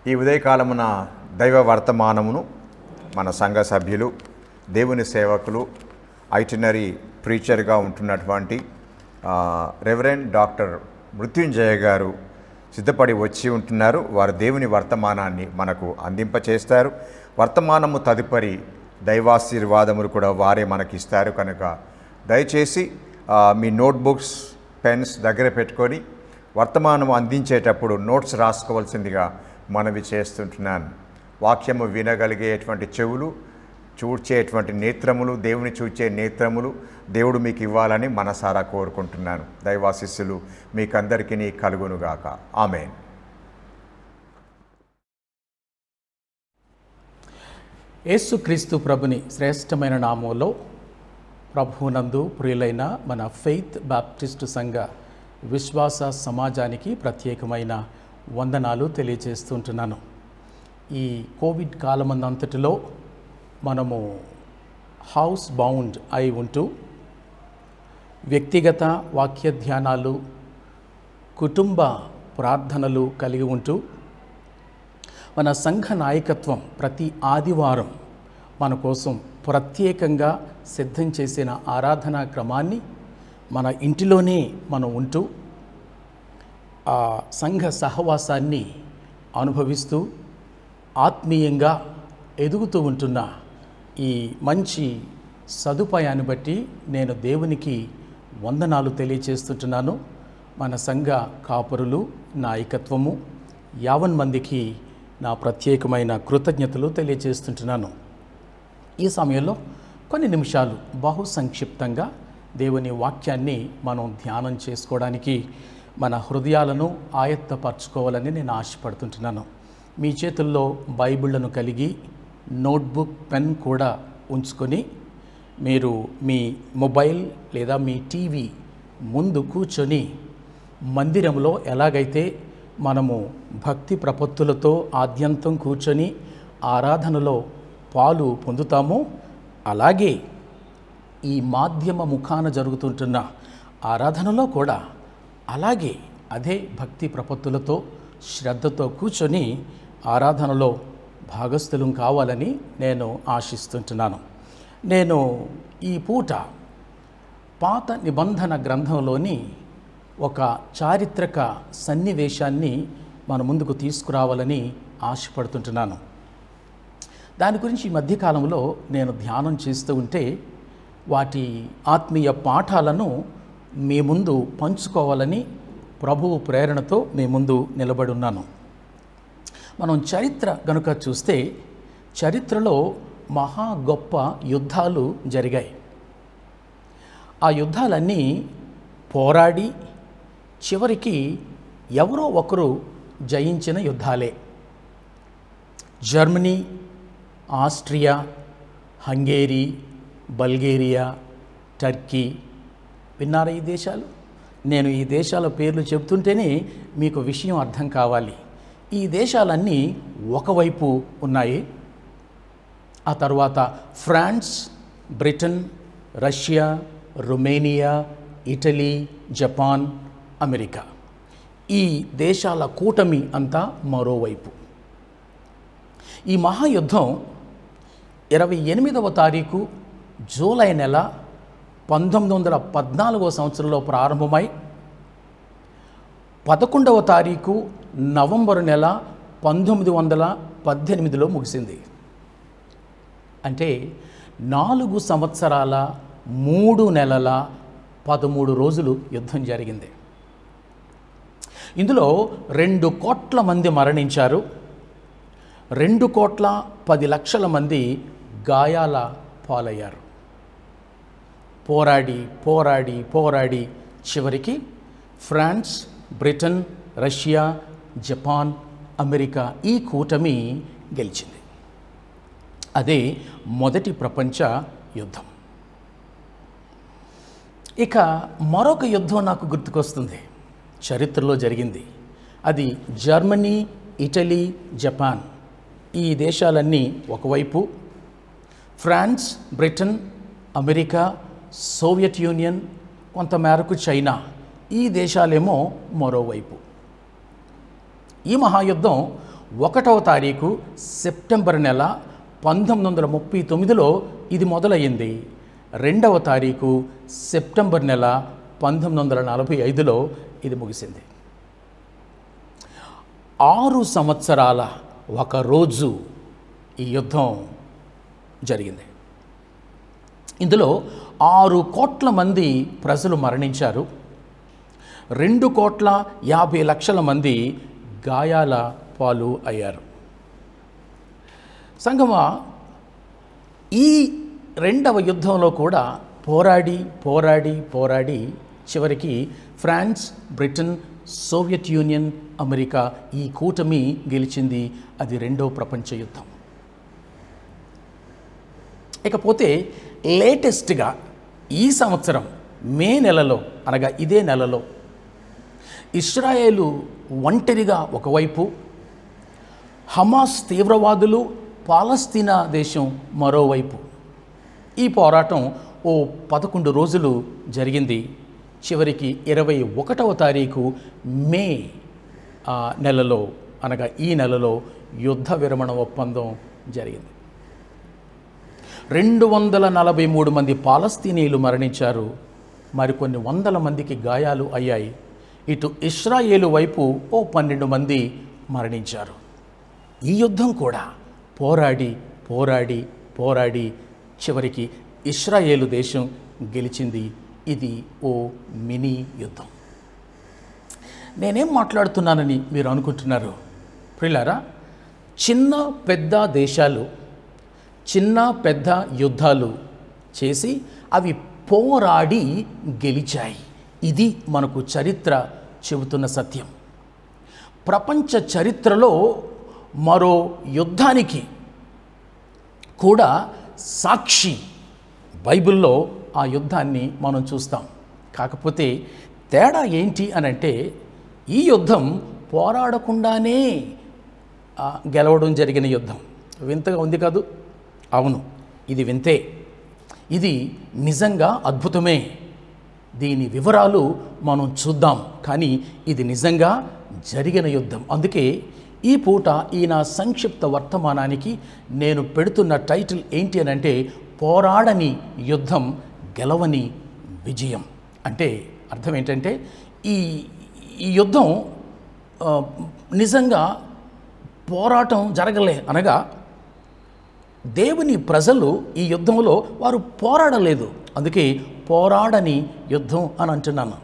ఈ ఉదయకాలమున దైవ వర్తమానమును మన సంఘ సభ్యులు దేవుని సేవకులు ఐటినరీ ప్రీచర్గా ఉంటున్నటువంటి ఆ, రెవరెండ్ డాక్టర్ మృత్యుంజయ గారు సిద్ధపడి వచ్చి ఉంటున్నారు వారు దేవుని వర్తమానాన్ని మనకు అందింపచేస్తారు వర్తమానము తదుపరి దైవాశీర్వాదములు కూడా వారే మనకి ఇస్తారు కనుక దయచేసి ఆ, మీ నోట్బుక్స్ పెన్స్ దగ్గర పెట్టుకొని వర్తమానం అందించేటప్పుడు నోట్స్ రాసుకోవాల్సిందిగా మనవి చేస్తుంటున్నాను వాక్యము వినగలిగేటువంటి చెవులు చూచేటువంటి నేత్రములు దేవుని చూచే నేత్రములు దేవుడు మీకు ఇవ్వాలని మనసారా కోరుకుంటున్నాను దైవాశిస్సులు మీకందరికీ కలుగునుగాక ఆమెన్ యేసుక్రీస్తు ప్రభుని శ్రేష్టమైన నామంలో ప్రభువునందు ప్రియులైన మన ఫెయిత్ బాప్టిస్టు సంఘ విశ్వాస సమాజానికి ప్రత్యేకమైన వందనాలు తెలియజేస్తుంటున్నాను ఈ కోవిడ్ కాలమందంతటిలో మనము హౌస్ బౌండ్ అయి ఉంటూ వ్యక్తిగత వాక్య ధ్యానాలు కుటుంబ ప్రార్థనలు కలిగి ఉంటూ మన సంఘ నాయకత్వం ప్రతి ఆదివారం మన కోసం ప్రత్యేకంగా సిద్ధం చేసిన ఆరాధనా క్రమాన్ని మన ఇంటిలోనే మనం ఉంటూ ఆ సంఘ సహవాసాన్ని అనుభవిస్తూ ఆత్మీయంగా ఎదుగుతూ ఉంటున్న ఈ మంచి సదుపాయాన్ని బట్టి నేను దేవునికి వందనాలు తెలియచేస్తుంటున్నాను మన సంఘ కాపురులు నాయకత్వము యావన్ మందికి నా ప్రత్యేకమైన కృతజ్ఞతలు తెలియజేస్తుంటున్నాను ఈ సమయంలో కొన్ని నిమిషాలు బహు సంక్షిప్తంగా దేవుని వాక్యాన్ని మనం ధ్యానం చేసుకోవడానికి మన హృదయాలను ఆయత్తపరచుకోవాలని నేను ఆశపడుతుంటున్నాను మీ చేతుల్లో బైబిళ్లను కలిగి నోట్బుక్ పెన్ కూడా ఉంచుకొని మీరు మీ మొబైల్ లేదా మీ టీవీ ముందు కూర్చొని మందిరంలో ఎలాగైతే మనము భక్తి ప్రపత్తులతో ఆద్యంతం కూర్చొని ఆరాధనలో పాలు పొందుతామో అలాగే ఈ మాధ్యమ ముఖాన జరుగుతుంటున్న ఆరాధనలో కూడా అలాగే అదే భక్తి ప్రపత్తులతో శ్రద్ధతో కూర్చొని ఆరాధనలో భాగస్థులం కావాలని నేను ఆశిస్తుంటున్నాను నేను ఈ పూట పాత నిబంధన గ్రంథంలోని ఒక చారిత్రక సన్నివేశాన్ని మన ముందుకు తీసుకురావాలని ఆశపడుతుంటున్నాను దాని గురించి ఈ మధ్యకాలంలో నేను ధ్యానం చేస్తూ ఉంటే వాటి ఆత్మీయ పాఠాలను మీ ముందు పంచుకోవాలని ప్రభువు ప్రేరణతో మీ ముందు నిలబడి ఉన్నాను మనం చరిత్ర గనుక చూస్తే చరిత్రలో మహా గొప్ప యుద్ధాలు జరిగాయి ఆ యుద్ధాలన్నీ పోరాడి చివరికి ఎవరో ఒకరు జయించిన యుద్ధాలే Germany Austria Hungary Bulgaria Turkey విన్నారా ఈ దేశాలు నేను ఈ దేశాల పేర్లు చెబుతుంటేనే మీకు విషయం అర్థం కావాలి ఈ దేశాలన్నీ ఒకవైపు ఉన్నాయి ఆ తర్వాత France Britain Russia Romania Italy Japan America ఈ దేశాల కూటమి అంతా మరోవైపు ఈ మహాయుద్ధం ఇరవై ఎనిమిదవ తారీఖు జూలై నెల పంతొమ్మిది వందల పద్నాలుగో సంవత్సరంలో ప్రారంభమై పదకొండవ తారీఖు నవంబరు నెల పంతొమ్మిది వందల పద్దెనిమిదిలో ముగిసింది అంటే నాలుగు సంవత్సరాల మూడు నెలల పదమూడు రోజులు యుద్ధం జరిగింది ఇందులో రెండు కోట్ల మంది మరణించారు రెండు కోట్ల పది లక్షల మంది గాయాల పాలయ్యారు పోరాడి పోరాడి పోరాడి చివరికి France Britain Russia Japan America ఈ కూటమి గెలిచింది అదే మొదటి ప్రపంచ యుద్ధం ఇక మరొక యుద్ధం నాకు గుర్తుకొస్తుంది చరిత్రలో జరిగింది అది జర్మనీ ఇటలీ జపాన్ ఈ దేశాలన్నీ ఒకవైపు France Britain America Soviet Union కొంతమేరకు చైనా ఈ దేశాలేమో మరోవైపు ఈ మహాయుద్ధం ఒకటవ తారీఖు సెప్టెంబర్ నెల పంతొమ్మిది వందల ముప్పై తొమ్మిదిలో ఇది మొదలయ్యింది రెండవ తారీఖు సెప్టెంబర్ నెల పంతొమ్మిది వందల నలభై ఐదులో ఇది ముగిసింది ఆరు సంవత్సరాల ఒక రోజు ఈ యుద్ధం జరిగింది ఇందులో ఆరు కోట్ల మంది ప్రజలు మరణించారు రెండు కోట్ల యాభై లక్షల మంది గాయాల పాలు అయ్యారు సంగమ ఈ రెండవ యుద్ధంలో కూడా పోరాడి పోరాడి పోరాడి చివరికి France Britain Soviet Union America ఈ కూటమి గెలిచింది అది రెండో ప్రపంచ యుద్ధం ఇకపోతే లేటెస్ట్గా ఈ సంవత్సరం మే నెలలో అనగా ఇదే నెలలో ఇస్రాయేలు ఒంటరిగా ఒకవైపు హమాస్ తీవ్రవాదులు పాలస్తీనా దేశం మరోవైపు ఈ పోరాటం ఓ పదకొండు రోజులు జరిగింది చివరికి ఇరవై ఒకటవ తారీఖు మే ఆ, నెలలో అనగా ఈ నెలలో యుద్ధ విరమణ ఒప్పందం జరిగింది రెండు వందల నలభై మూడు మంది పాలస్తీనీయులు మరణించారు మరికొన్ని వందల మందికి గాయాలు అయ్యాయి ఇటు ఇస్రాయేలు వైపు ఓ పన్నెండు మంది మరణించారు ఈ యుద్ధం కూడా పోరాడి పోరాడి పోరాడి చివరికి ఇస్రాయేలు దేశం గెలిచింది ఇది ఓ మినీ యుద్ధం నేనేం మాట్లాడుతున్నానని మీరు అనుకుంటున్నారు ప్రిలారా చిన్న పెద్ద దేశాలు చిన్న పెద్ద యుద్ధాలు చేసి అవి పోరాడి గెలిచాయి ఇది మనకు చరిత్ర చెబుతున్న సత్యం ప్రపంచ చరిత్రలో మరో యుద్ధానికి కూడా సాక్షి బైబిల్లో ఆ యుద్ధాన్ని మనం చూస్తాం కాకపోతే తేడా ఏంటి అని అంటే ఈ యుద్ధం పోరాడకుండానే ఆ, గెలవడం జరిగిన యుద్ధం వింతగా ఉంది కాదు అవును ఇది వింతే ఇది నిజంగా అద్భుతమే దీని వివరాలు మనం చూద్దాం కానీ ఇది నిజంగా జరిగిన యుద్ధం అందుకే ఈ పూట ఈ నా సంక్షిప్త వర్తమానానికి నేను పెడుతున్న టైటిల్ ఏంటి అని అంటే పోరాడని యుద్ధం గెలవని విజయం అంటే అర్థం ఏంటంటే ఈ ఈ యుద్ధం ఆ, నిజంగా పోరాటం జరగలే అనగా దేవుని ప్రజలు ఈ యుద్ధంలో వారు పోరాడలేదు అందుకే పోరాడని యుద్ధం అని అంటున్నాను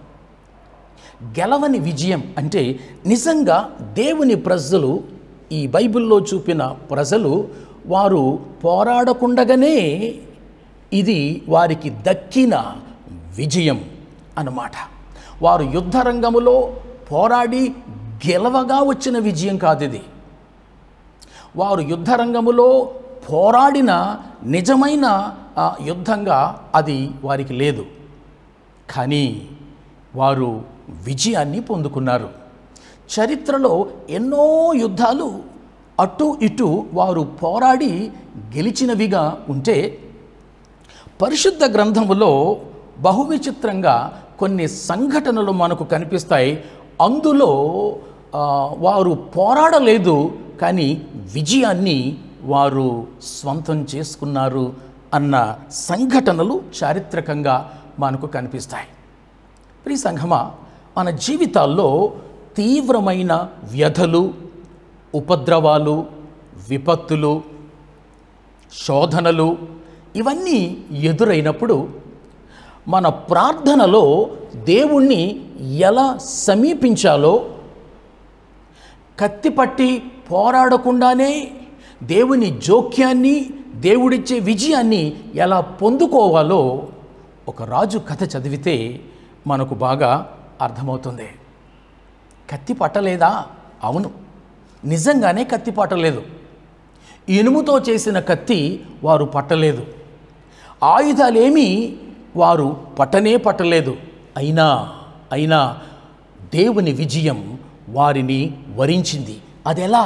గెలవని విజయం అంటే నిజంగా దేవుని ప్రజలు ఈ బైబిల్లో చూపిన ప్రజలు వారు పోరాడకుండగానే ఇది వారికి దక్కిన విజయం అన్నమాట వారు యుద్ధ రంగములో పోరాడి గెలవగా వచ్చిన విజయం కాదు ఇది వారు యుద్ధ రంగములో పోరాడిన నిజమైన ఆ, యుద్ధంగా అది వారికి లేదు కానీ వారు విజయాన్ని పొందుకున్నారు చరిత్రలో ఎన్నో యుద్ధాలు అటు ఇటు వారు పోరాడి గెలిచినవిగా ఉంటే పరిశుద్ధ గ్రంథములో బహువిచిత్రంగా కొన్ని సంఘటనలు మనకు కనిపిస్తాయి అందులో ఆ, వారు పోరాడలేదు కానీ విజయాన్ని వారు స్వంతం చేసుకున్నారు అన్న సంఘటనలు చారిత్రకంగా మనకు కనిపిస్తాయి ప్రియ సంఘమా మన జీవితాల్లో తీవ్రమైన వ్యధలు ఉపద్రవాలు విపత్తులు శోధనలు ఇవన్నీ ఎదురైనప్పుడు మన ప్రార్థనలో దేవుణ్ణి ఎలా సమీపించాలో కత్తిపట్టి పోరాడకుండానే దేవుని జోక్యాన్ని దేవుడిచ్చే విజయాన్ని ఎలా పొందుకోవాలో ఒక రాజు కథ చదివితే మనకు బాగా అర్థమవుతుంది కత్తి పట్టలేదా అవును నిజంగానే కత్తి పట్టలేదు ఇనుముతో చేసిన కత్తి వారు పట్టలేదు ఆయుధాలేమీ వారు పట్టనే పట్టలేదు అయినా అయినా దేవుని విజయం వారిని వరించింది అదెలా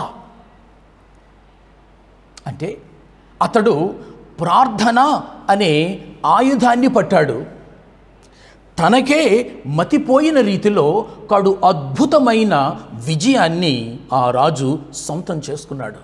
అంటే అతడు ప్రార్థన అనే ఆయుధాన్ని పట్టాడు తనకే మతిపోయిన రీతిలో కడు అద్భుతమైన విజయాన్ని ఆ రాజు సొంతం చేసుకున్నాడు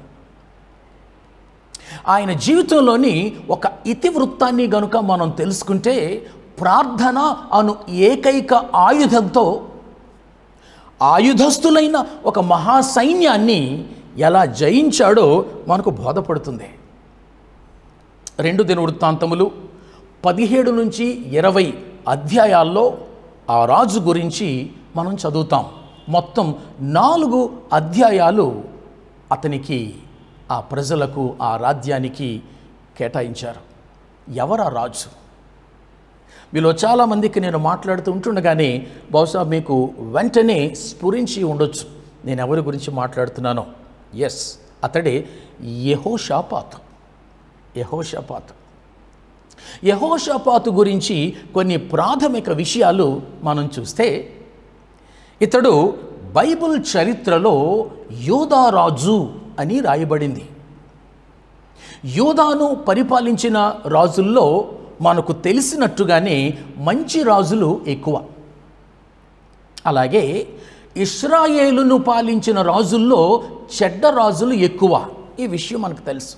ఆయన జీవితంలోని ఒక ఇతివృత్తాన్ని గనుక మనం తెలుసుకుంటే ప్రార్థన అను ఏకైక ఆయుధంతో ఆయుధస్తులైన ఒక మహాసైన్యాన్ని ఎలా జయించాడో మనకు బోధపడుతుంది రెండు దిన వృత్తాంతములు పదిహేడు నుంచి ఇరవై అధ్యాయాల్లో ఆ రాజు గురించి మనం చదువుతాం మొత్తం నాలుగు అధ్యాయాలు అతనికి ఆ ప్రజలకు ఆ రాజ్యానికి కేటాయించారు ఎవరా రాజు మీలో చాలామందికి నేను మాట్లాడుతూ ఉంటుండగానే బహుశా మీకు వెంటనే స్ఫురించి ఉండొచ్చు నేను ఎవరి గురించి మాట్లాడుతున్నానో ఎస్ అతడే యహోషాపాత్ యహోషపాత్ యహోషపాతు గురించి కొన్ని ప్రాథమిక విషయాలు మనం చూస్తే ఇతడు బైబిల్ చరిత్రలో యోధారాజు అని రాయబడింది యోధాను పరిపాలించిన రాజుల్లో మనకు తెలిసినట్టుగానే మంచి రాజులు ఎక్కువ అలాగే ఇస్రాయేలును పాలించిన రాజుల్లో చెడ్డ రాజులు ఎక్కువ ఈ విషయం మనకు తెలుసు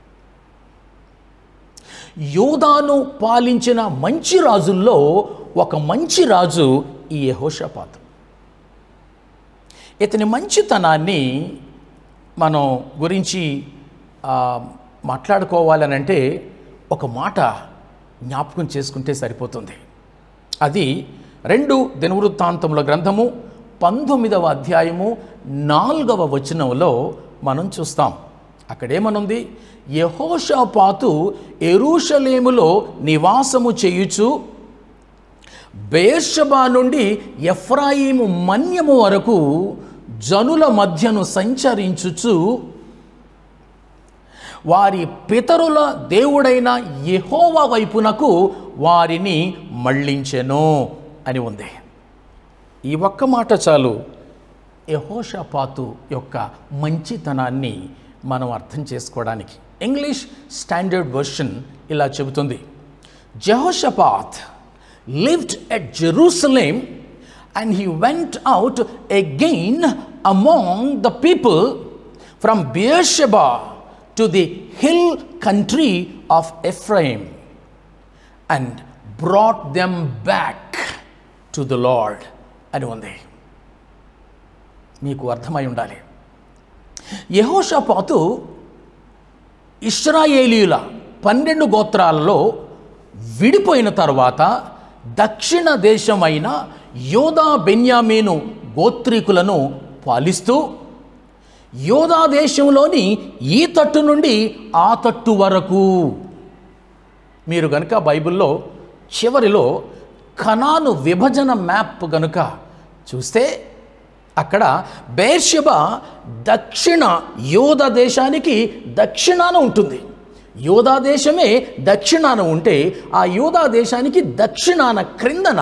యోధాను పాలించిన మంచి రాజుల్లో ఒక మంచి రాజు ఈ యెహోషాపాతు ఇతని మంచితనాన్ని మనం గురించి ఆ, మాట్లాడుకోవాలనంటే ఒక మాట జ్ఞాపకం చేసుకుంటే సరిపోతుంది అది రెండు దినవృత్తాంతముల గ్రంథము పంతొమ్మిదవ అధ్యాయము నాలుగవ వచనంలో మనం చూస్తాం అక్కడేమనుంది యహోషాపాతు ఎరూషలేములో నివాసము చేయుచు బేర్షబా నుండి ఎఫ్రాయిము మన్యము వరకు జనుల మధ్యను సంచరించుచు వారి పితరుల దేవుడైన యెహోవా వైపునకు వారిని మళ్ళించెను అని ఉంది ఈ ఒక్క మాట చాలు యహోషపాతు యొక్క మంచితనాన్ని మనం అర్థం చేసుకోవడానికి ఇంగ్లీష్ స్టాండర్డ్ వర్షన్ ఇలా చెబుతుంది Jehoshaphat lived at Jerusalem and he went out again among the people from Beersheba to the hill country of Ephraim and brought them back to the Lord అని ఉంది మీకు అర్థమై ఉండాలి యహోషపాతు ఇస్రాయేలీయుల పన్నెండు గోత్రాలలో విడిపోయిన తర్వాత దక్షిణ దేశమైన యోధా బెన్యామీను గోత్రీకులను పాలిస్తూ యోధా దేశంలోని ఈ తట్టు నుండి ఆ తట్టు వరకు మీరు గనుక బైబిల్లో చివరిలో కనాను విభజన మ్యాప్ గనుక చూస్తే అక్కడ బేర్షబ దక్షిణ యోధ దేశానికి దక్షిణాన ఉంటుంది యోధా దేశమే దక్షిణాన ఉంటే ఆ యోధా దేశానికి దక్షిణాన క్రిందన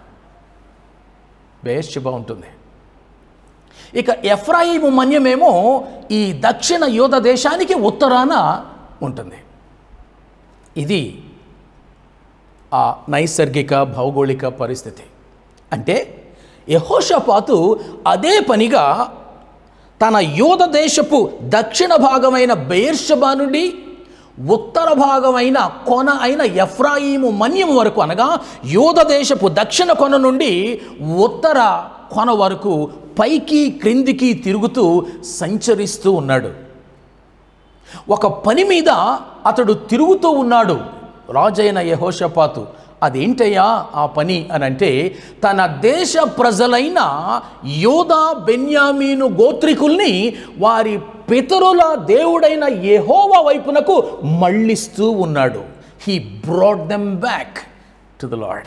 బేర్షబ ఉంటుంది ఇక ఎఫ్రాయిము మన్యమేమో ఈ దక్షిణ యోధ దేశానికి ఉత్తరాన ఉంటుంది ఇది ఆ నైసర్గిక భౌగోళిక పరిస్థితి అంటే యహోషపాతు అదే పనిగా తన యోధ దేశపు దక్షిణ భాగమైన బెయిర్షబా నుండి ఉత్తర భాగమైన కొన అయిన ఎఫ్రాయిము మన్యం వరకు అనగా యోధ దేశపు దక్షిణ కొన నుండి ఉత్తర కొన వరకు పైకి క్రిందికి తిరుగుతూ సంచరిస్తూ ఉన్నాడు ఒక పని మీద అతడు తిరుగుతూ ఉన్నాడు రాజైన యహోషపాతు అదేంటయ్యా ఆ పని అని అంటే తన దేశ ప్రజలైన యోధా బెన్యామీను గోత్రికుల్ని వారి పితరుల దేవుడైన యెహోవా వైపునకు మళ్ళిస్తూ ఉన్నాడు he brought them back to the Lord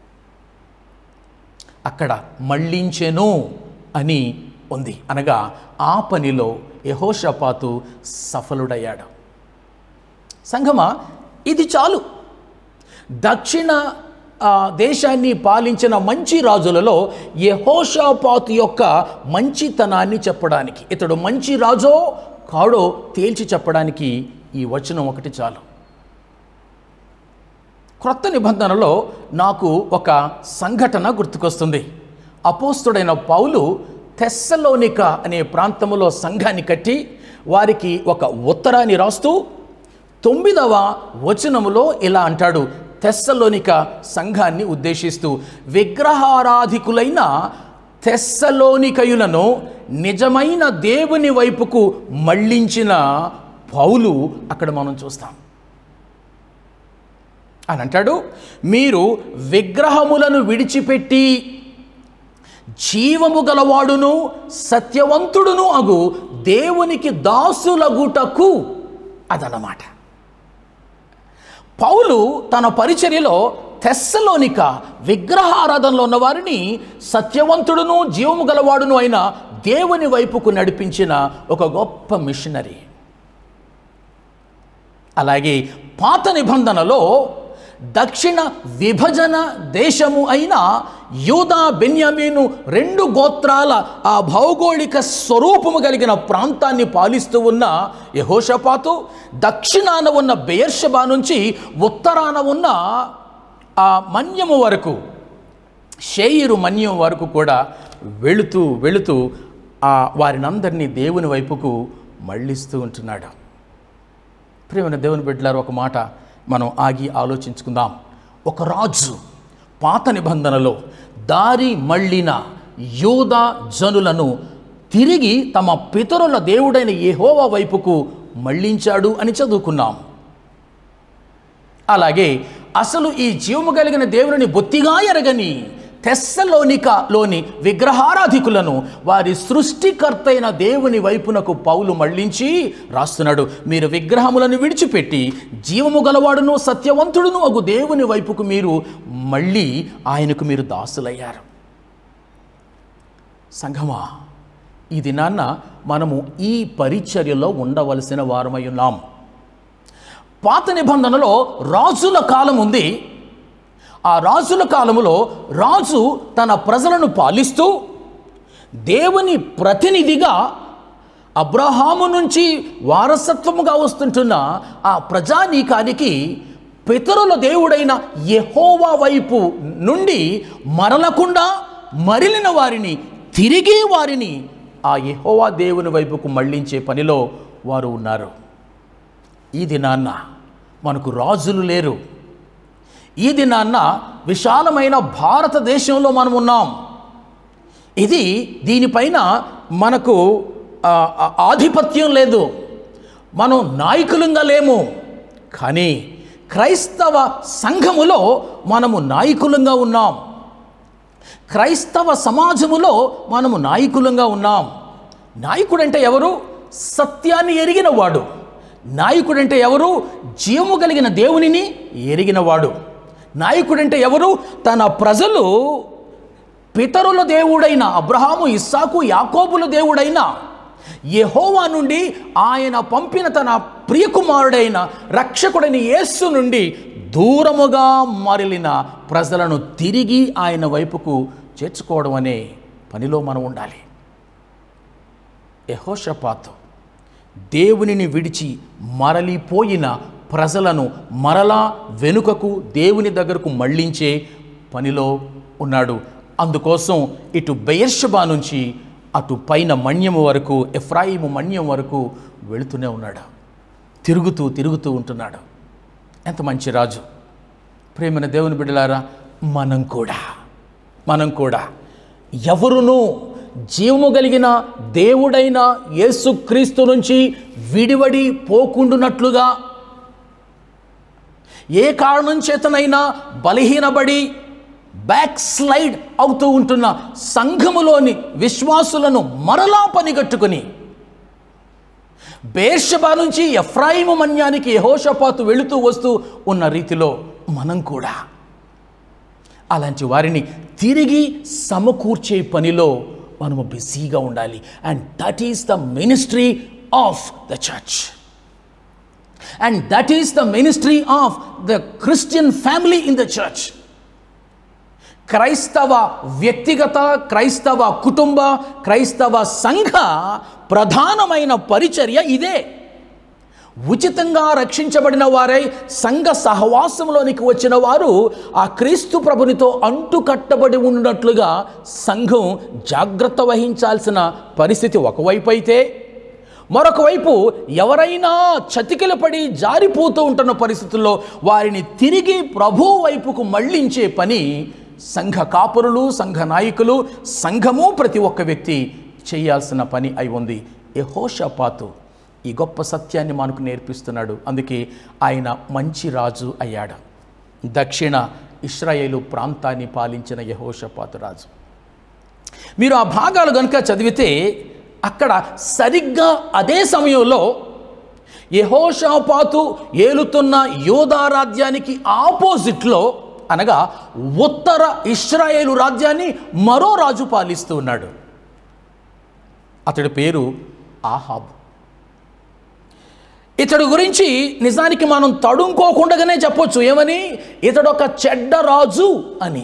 అక్కడ మళ్ళించెను అని ఉంది అనగా ఆ పనిలో యహోషపాతు సఫలుడయ్యాడు సంగమా ఇది చాలు దక్షిణ ఆ, దేశాన్ని పాలించిన మంచి రాజులలో యహోషాపాతు యొక్క మంచితనాన్ని చెప్పడానికి ఇతడు మంచి రాజో కాడో తేల్చి చెప్పడానికి ఈ వచనం ఒకటి చాలు క్రొత్త నిబంధనలో నాకు ఒక సంఘటన గుర్తుకొస్తుంది అపోస్తుడైన పౌలు తెస్సలోనిక అనే ప్రాంతంలో సంఘాన్ని కట్టి వారికి ఒక ఉత్తరాన్ని రాస్తూ తొమ్మిదవ వచనములో ఇలా అంటాడు తెస్సలోనిక సంఘాన్ని ఉద్దేశిస్తూ విగ్రహారాధికులైన తెస్సలోనికయులను నిజమైన దేవుని వైపుకు మళ్ళించిన పౌలు అక్కడ మనం చూస్తాం అని అంటాడు మీరు విగ్రహములను విడిచిపెట్టి జీవము గలవాడును సత్యవంతుడును అగు దేవునికి దాసులగుటకు అదన్నమాట పౌలు తన పరిచర్యలో తెస్సలోనిక విగ్రహారాధనలో ఉన్న వారిని సత్యవంతుడును జీవము గలవాడును అయిన దేవుని వైపుకు నడిపించిన ఒక గొప్ప మిషనరీ అలాగే పాత నిబంధనలో దక్షిణ విభజన దేశము అయిన యూదా బెన్యామీను రెండు గోత్రాల ఆ భౌగోళిక స్వరూపము కలిగిన ప్రాంతాన్ని పాలిస్తూ ఉన్న యహోషపాతు దక్షిణాన ఉన్న బెయర్షబా నుంచి ఉత్తరాన ఉన్న ఆ మన్యము వరకు షేయిరు మన్యం వరకు కూడా వెళుతూ వెళుతూ ఆ వారినందరినీ దేవుని వైపుకు మళ్ళిస్తూ ఉంటున్నాడు ప్రియమైన దేవుని బిడ్డలారు ఒక మాట మనం ఆగి ఆలోచించుకుందాం ఒక రాజు పాత నిబంధనలో దారి మళ్ళిన యూద జనులను తిరిగి తమ పితరుల దేవుడైన యెహోవా వైపుకు మళ్ళించాడు అని చదువుకున్నాం అలాగే అసలు ఈ జీవము కలిగిన దేవుని బొత్తిగా ఎరగని తెస్సలోనికలోని విగ్రహారాధికులను వారి సృష్టికర్త అయిన దేవుని వైపునకు పౌలు మళ్ళించి రాస్తున్నాడు మీరు విగ్రహములను విడిచిపెట్టి జీవము గలవాడును సత్యవంతుడును అగు దేవుని వైపుకు మీరు మళ్ళీ ఆయనకు మీరు దాసులయ్యారు సంఘమా ఈ దినాన్న మనము ఈ పరిచర్యలో ఉండవలసిన వారమై ఉన్నాం పాత నిబంధనలో రాజుల కాలం ఉంది ఆ రాజుల కాలములో రాజు తన ప్రజలను పాలిస్తూ దేవుని ప్రతినిధిగా అబ్రహాము నుంచి వారసత్వముగా వస్తుంటున్న ఆ ప్రజానీకానికి పితరుల దేవుడైన యెహోవా వైపు నుండి మరలకుండా మరిలిన వారిని తిరిగి వారిని ఆ యెహోవా దేవుని వైపుకు మళ్ళించే పనిలో వారు ఉన్నారు ఈ దినాన్న మనకు రాజులు లేరు ఈ దినాన్న విశాలమైన భారతదేశంలో మనం ఉన్నాం ఇది దీనిపైన మనకు ఆ, ఆ, ఆధిపత్యం లేదు మనం నాయకులంగా లేము కానీ క్రైస్తవ సంఘములో మనము నాయకులంగా ఉన్నాం క్రైస్తవ సమాజములో మనము నాయకులంగా ఉన్నాం నాయకుడంటే ఎవరు సత్యాన్ని ఎరిగిన వాడు నాయకుడంటే ఎవరు జీవము కలిగిన దేవునిని ఎరిగినవాడు నాయకుడంటే ఎవరు తన ప్రజలు పితరుల దేవుడైన అబ్రహాము ఇస్సాకు యాకోబుల దేవుడైన యెహోవా నుండి ఆయన పంపిన తన ప్రియకుమారుడైన రక్షకుడైన యేస్సు నుండి దూరముగా మరలిన ప్రజలను తిరిగి ఆయన వైపుకు చేర్చుకోవడం అనే పనిలో మనం ఉండాలి యహోషపాతు దేవునిని విడిచి మరలిపోయిన ప్రజలను మరలా వెనుకకు దేవుని దగ్గరకు మళ్ళించే పనిలో ఉన్నాడు అందుకోసం ఇటు బెయర్షబా నుంచి అటు పైన మన్యము వరకు ఎఫ్రాయిము మన్యం వరకు వెళుతూనే ఉన్నాడు తిరుగుతూ తిరుగుతూ ఉంటున్నాడు ఎంత మంచి రాజు ప్రేమైన దేవుని బిడ్డలారా మనం కూడా మనం కూడా ఎవరునూ జీవము కలిగిన దేవుడైన యేసుక్రీస్తు నుంచి విడివడి పోకుండునట్లుగా ఏ కారణం చేతనైనా బలహీనపడి బ్యాక్ స్లైడ్ అవుతూ ఉంటున్న సంఘములోని విశ్వాసులను మరలా పనిగట్టుకుని బేర్షబా నుంచి ఎఫ్రాయిము మన్యానికి యహోషపాతు వెళుతూ వస్తూ ఉన్న రీతిలో మనం కూడా అలాంటి వారిని తిరిగి సమకూర్చే పనిలో మనము బిజీగా ఉండాలి and that is the ministry of the church and that is the ministry of the Christian family in the church క్రైస్తవ వ్యక్తిగత క్రైస్తవ కుటుంబ క్రైస్తవ సంఘ ప్రధానమైన పరిచర్య ఇదే ఉచితంగా రక్షించబడిన వారై సంఘ సహవాసంలోనికి వచ్చిన వారు ఆ క్రీస్తు ప్రభునితో అంటుకట్టబడి ఉన్నట్లుగా సంఘం జాగ్రత్త వహించాల్సిన పరిస్థితి ఒకవైపు అయితే మరొక వైపు ఎవరైనా చతికిల పడి జారిపోతూ ఉంటున్న పరిస్థితుల్లో వారిని తిరిగి ప్రభు వైపుకు మళ్ళించే పని సంఘ కాపురులు సంఘ నాయకులు సంఘము ప్రతి ఒక్క వ్యక్తి చేయాల్సిన పని అయి ఉంది యెహోషాపాతు ఈ గొప్ప సత్యాన్ని మనకు నేర్పిస్తున్నాడు అందుకే ఆయన మంచి రాజు అయ్యాడు దక్షిణ ఇస్రాయేలు ప్రాంతాన్ని పాలించిన యెహోషాపాతు రాజు మీరు ఆ భాగాలు కనుక చదివితే అక్కడ సరిగ్గా అదే సమయంలో యెహోషాపాతు ఏలుతున్న యోధా రాజ్యానికి ఆపోజిట్లో అనగా ఉత్తర ఇస్రాయేలు రాజ్యాన్ని మరో రాజు పాలిస్తూ ఉన్నాడు అతడి పేరు ఆహాబ్ ఇతడు గురించి నిజానికి మనం తడుముకోకుండానే చెప్పొచ్చు ఏమని ఇతడు ఒక చెడ్డ రాజు అని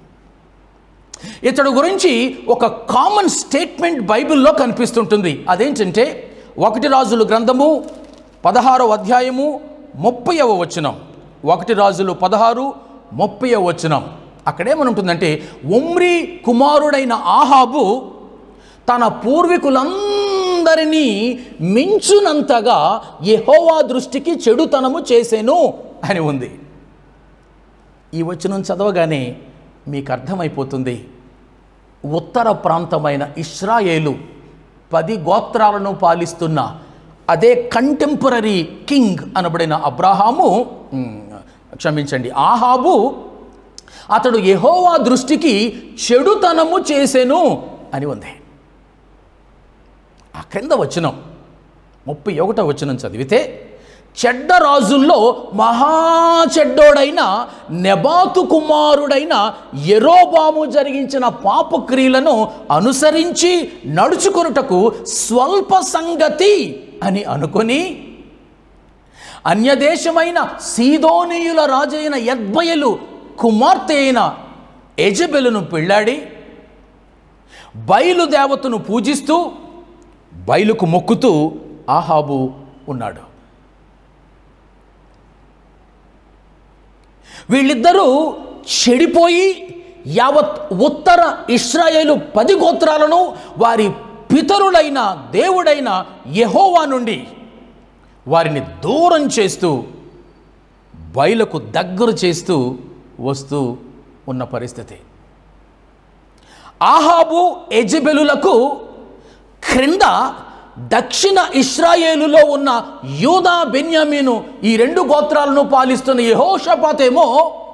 ఇతడు గురించి ఒక కామన్ స్టేట్మెంట్ బైబిల్లో కనిపిస్తుంటుంది అదేంటంటే ఒకటి రాజులు గ్రంథము పదహారో అధ్యాయము ముప్పైవ వచనం ఒకటి రాజులు పదహారు ముప్పైవ వచనం అక్కడేమనుంటుందంటే ఒమ్రి కుమారుడైన ఆహాబు తన పూర్వీకులందరినీ మించునంతగా యెహోవా దృష్టికి చెడుతనము చేసెను అని ఉంది ఈ వచనం చదవగానే మీకు అర్థమైపోతుంది ఉత్తర ప్రాంతమైన ఇస్రాయేలు పది గోత్రాలను పాలిస్తున్న అదే కంటెంపరీ కింగ్ అనబడిన అబ్రాహాము ఉమ్, క్షమించండి ఆహాబు అతడు యెహోవా దృష్టికి చెడుతనము చేసెను అని ఉంది ఆ క్రింద వచనం ముప్పై ఒకటో వచనం చదివితే చెడ్డ రాజుల్లో మహా చెడ్డోడైన నెబాతు కుమారుడైన ఎరోబాము జరిగించిన పాపక్రియలను అనుసరించి నడుచుకొనుటకు స్వల్ప సంగతి అని అనుకొని అన్యదేశమైన సీదోనీయుల రాజైన యద్బయలు కుమార్తె అయిన ఎజబెలును పెళ్ళాడి బయలుదేవతను పూజిస్తూ బయలుకు మొక్కుతూ ఆహాబు ఉన్నాడు వీళ్ళిద్దరూ చెడిపోయి యావత్ ఉత్తర ఇస్రాయేలు పది గోత్రాలను వారి పితరులైన దేవుడైన యెహోవా నుండి వారిని దూరం చేస్తూ బయలకు దగ్గర చేస్తూ వస్తూ ఉన్న పరిస్థితి ఆహాబు ఎజబెలులకు క్రింద దక్షిణ ఇస్రాయేలులో ఉన్న యూదా బెన్యామీను ఈ రెండు గోత్రాలను పాలిస్తున్న యెహోషపాతేమో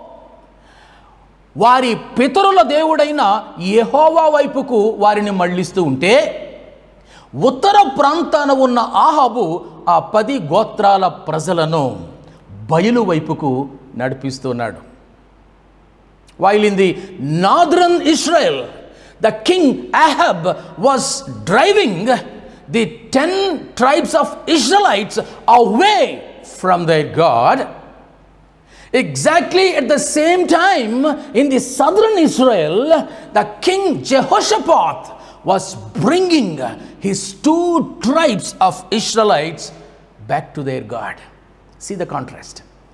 వారి పితరుల దేవుడైన యెహోవా వైపుకు వారిని మళ్ళిస్తూ ఉంటే ఉత్తర ప్రాంతాన ఉన్న ఆహాబు ఆ పది గోత్రాల ప్రజలను బయలు వైపుకు నడిపిస్తున్నాడు while in the northern Israel, the king Ahab was driving the ten tribes of Israelites away from their God. Exactly at the same time, in the southern Israel, the king Jehoshaphat was bringing his two tribes of Israelites back to their God. See the contrast.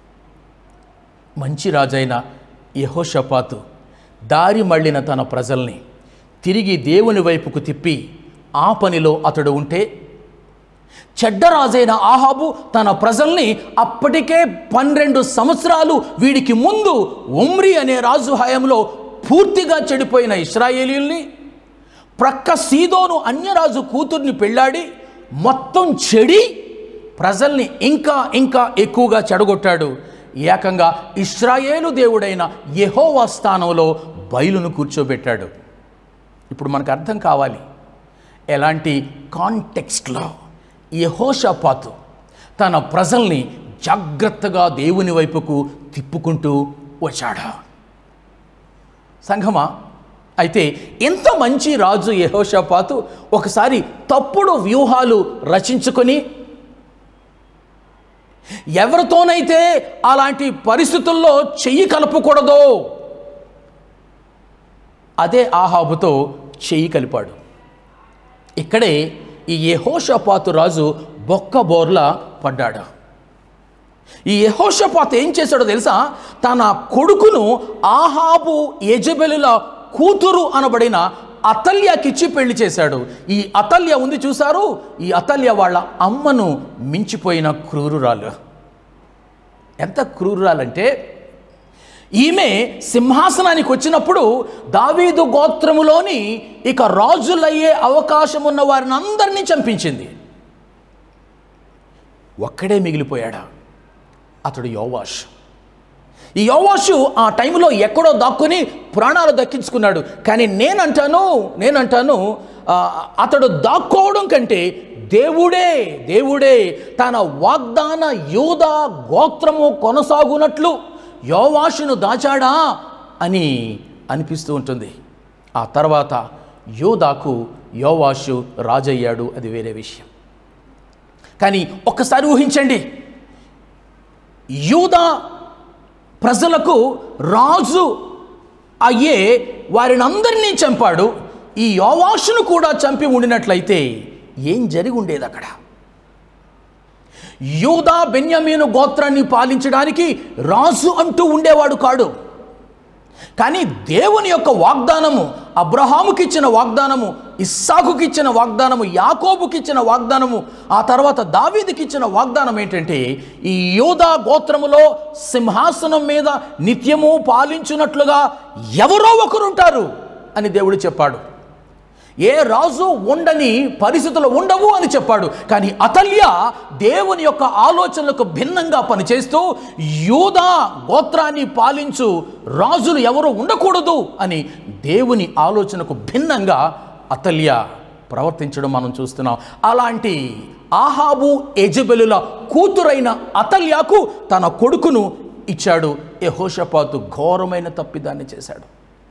మంచి రాజైన యహోషపాతు దారి మళ్ళిన తన ప్రజల్ని తిరిగి దేవుని వైపుకు తిప్పి ఆ పనిలో అతడు ఉంటే చెడ్డరాజైన ఆహాబు తన ప్రజల్ని అప్పటికే పన్నెండు సంవత్సరాలు వీడికి ముందు ఉమ్రి అనే రాజు హయాంలో పూర్తిగా చెడిపోయిన ఇస్రాయేలీల్ని ప్రక్క సీదోను అన్యరాజు కూతుర్ని పెళ్ళాడి మొత్తం చెడి ప్రజల్ని ఇంకా ఇంకా ఎక్కువగా చెడగొట్టాడు ఏకంగా ఇస్రాయేలు దేవుడైన యెహోవా స్థానంలో బయలును కూర్చోబెట్టాడు ఇప్పుడు మనకు అర్థం కావాలి ఎలాంటి కాంటెక్స్ట్లో యెహోషాపాతు తన ప్రజల్ని జాగ్రత్తగా దేవుని వైపుకు తిప్పుకుంటూ వచ్చాడు సంఘమా అయితే ఎంత మంచి రాజు యెహోషాపాతు ఒకసారి తప్పుడు వ్యూహాలు రచించుకొని ఎవరితోనైతే అలాంటి పరిస్థితుల్లో చెయ్యి కలపకూడదో అదే ఆహాబుతో చెయ్యి కలిపాడు ఇక్కడే ఈ యెహోషపాతు రాజు బొక్క బోర్ల పడ్డాడు ఈ యహోషపాత్ ఏం చేశాడో తెలుసా తన కొడుకును ఆహాబు యజబెలుల కూతురు అనబడిన అతల్యకిచ్చి పెళ్లి చేశాడు ఈ అతల్య ఉంది చూసారు ఈ అతల్య వాళ్ళ అమ్మను మించిపోయిన క్రూరురాలు ఎంత క్రూరురాలంటే ఈమె సింహాసనానికి వచ్చినప్పుడు దావీదు గోత్రములోని ఇక రాజులయ్యే అవకాశం ఉన్న వారిని అందరినీ చంపించింది ఒక్కడే మిగిలిపోయాడా అతడు యోవాష్ ఈ యోవాషు ఆ టైంలో ఎక్కడో దాక్కుని ప్రాణాలు దక్కించుకున్నాడు కానీ నేనంటాను నేనంటాను ఆ, అతడు దాక్కోవడం కంటే దేవుడే దేవుడే తన వాగ్దాన యూద గోత్రము కొనసాగునట్లు యోవాషును దాచాడా అని అనిపిస్తూ ఉంటుంది ఆ తర్వాత యోదాకు యోవాషు రాజయ్యాడు అది వేరే విషయం కానీ ఒక్కసారి ఊహించండి యూదా ప్రజలకు రాజు అయ్యే వారిని అందరినీ చంపాడు ఈ యోవాషును కూడా చంపి ఉండినట్లయితే ఏం జరిగి ఉండేది అక్కడ యూదా బెన్యమీను గోత్రాన్ని పాలించడానికి రాజు అంటూ ఉండేవాడు కాడు కానీ దేవుని యొక్క వాగ్దానము అబ్రహాముకిచ్చిన వాగ్దానము ఇస్సాకుకిచ్చిన వాగ్దానము యాకోబుకిచ్చిన వాగ్దానము ఆ తర్వాత దావీదుకిచ్చిన వాగ్దానం ఏంటంటే ఈ యోధా గోత్రములో సింహాసనం మీద నిత్యము పాలించున్నట్లుగా ఎవరో ఒకరుంటారు అని దేవుడు చెప్పాడు ఏ రాజు ఉండని పరిస్థితులు ఉండవు అని చెప్పాడు కానీ అతల్య దేవుని యొక్క ఆలోచనలకు భిన్నంగా పనిచేస్తూ యూదా గోత్రాన్ని పాలించు రాజులు ఎవరు ఉండకూడదు అని దేవుని ఆలోచనకు భిన్నంగా అతల్య ప్రవర్తించడం మనం చూస్తున్నాం అలాంటి ఆహాబు ఎజబెలుల కూతురైన అతల్యాకు తన కొడుకును ఇచ్చాడు యెహోషాపాతు ఘోరమైన తప్పిదాన్ని చేశాడు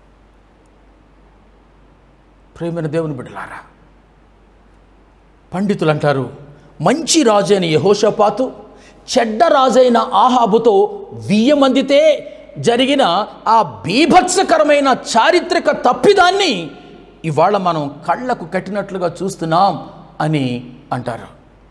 ప్రేమైన దేవుని బిడ్డలారా పండితులు అంటారు మంచి రాజైన యహోషపాతు చెడ్డ రాజైన ఆహాబుతో వియ్యమందితే జరిగిన ఆ బీభత్సకరమైన చారిత్రక తప్పిదాన్ని ఇవాళ మనం కళ్ళకు కట్టినట్లుగా చూస్తున్నాం అని అంటారు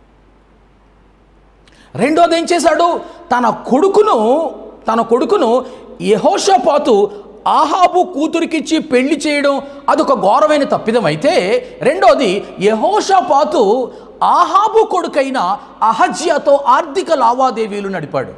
రెండోది ఏం చేశాడు తన కొడుకును తన కొడుకును యహోషపాతు ఆహాబు కూతురికిచ్చి పెళ్లి చేయడం అదొక ఘోరమైన తప్పిదం అయితే రెండోది యహోషపాతు ఆహాబు కొడుకైన అహజ్యాతో ఆర్థిక లావాదేవీలు నడిపాడు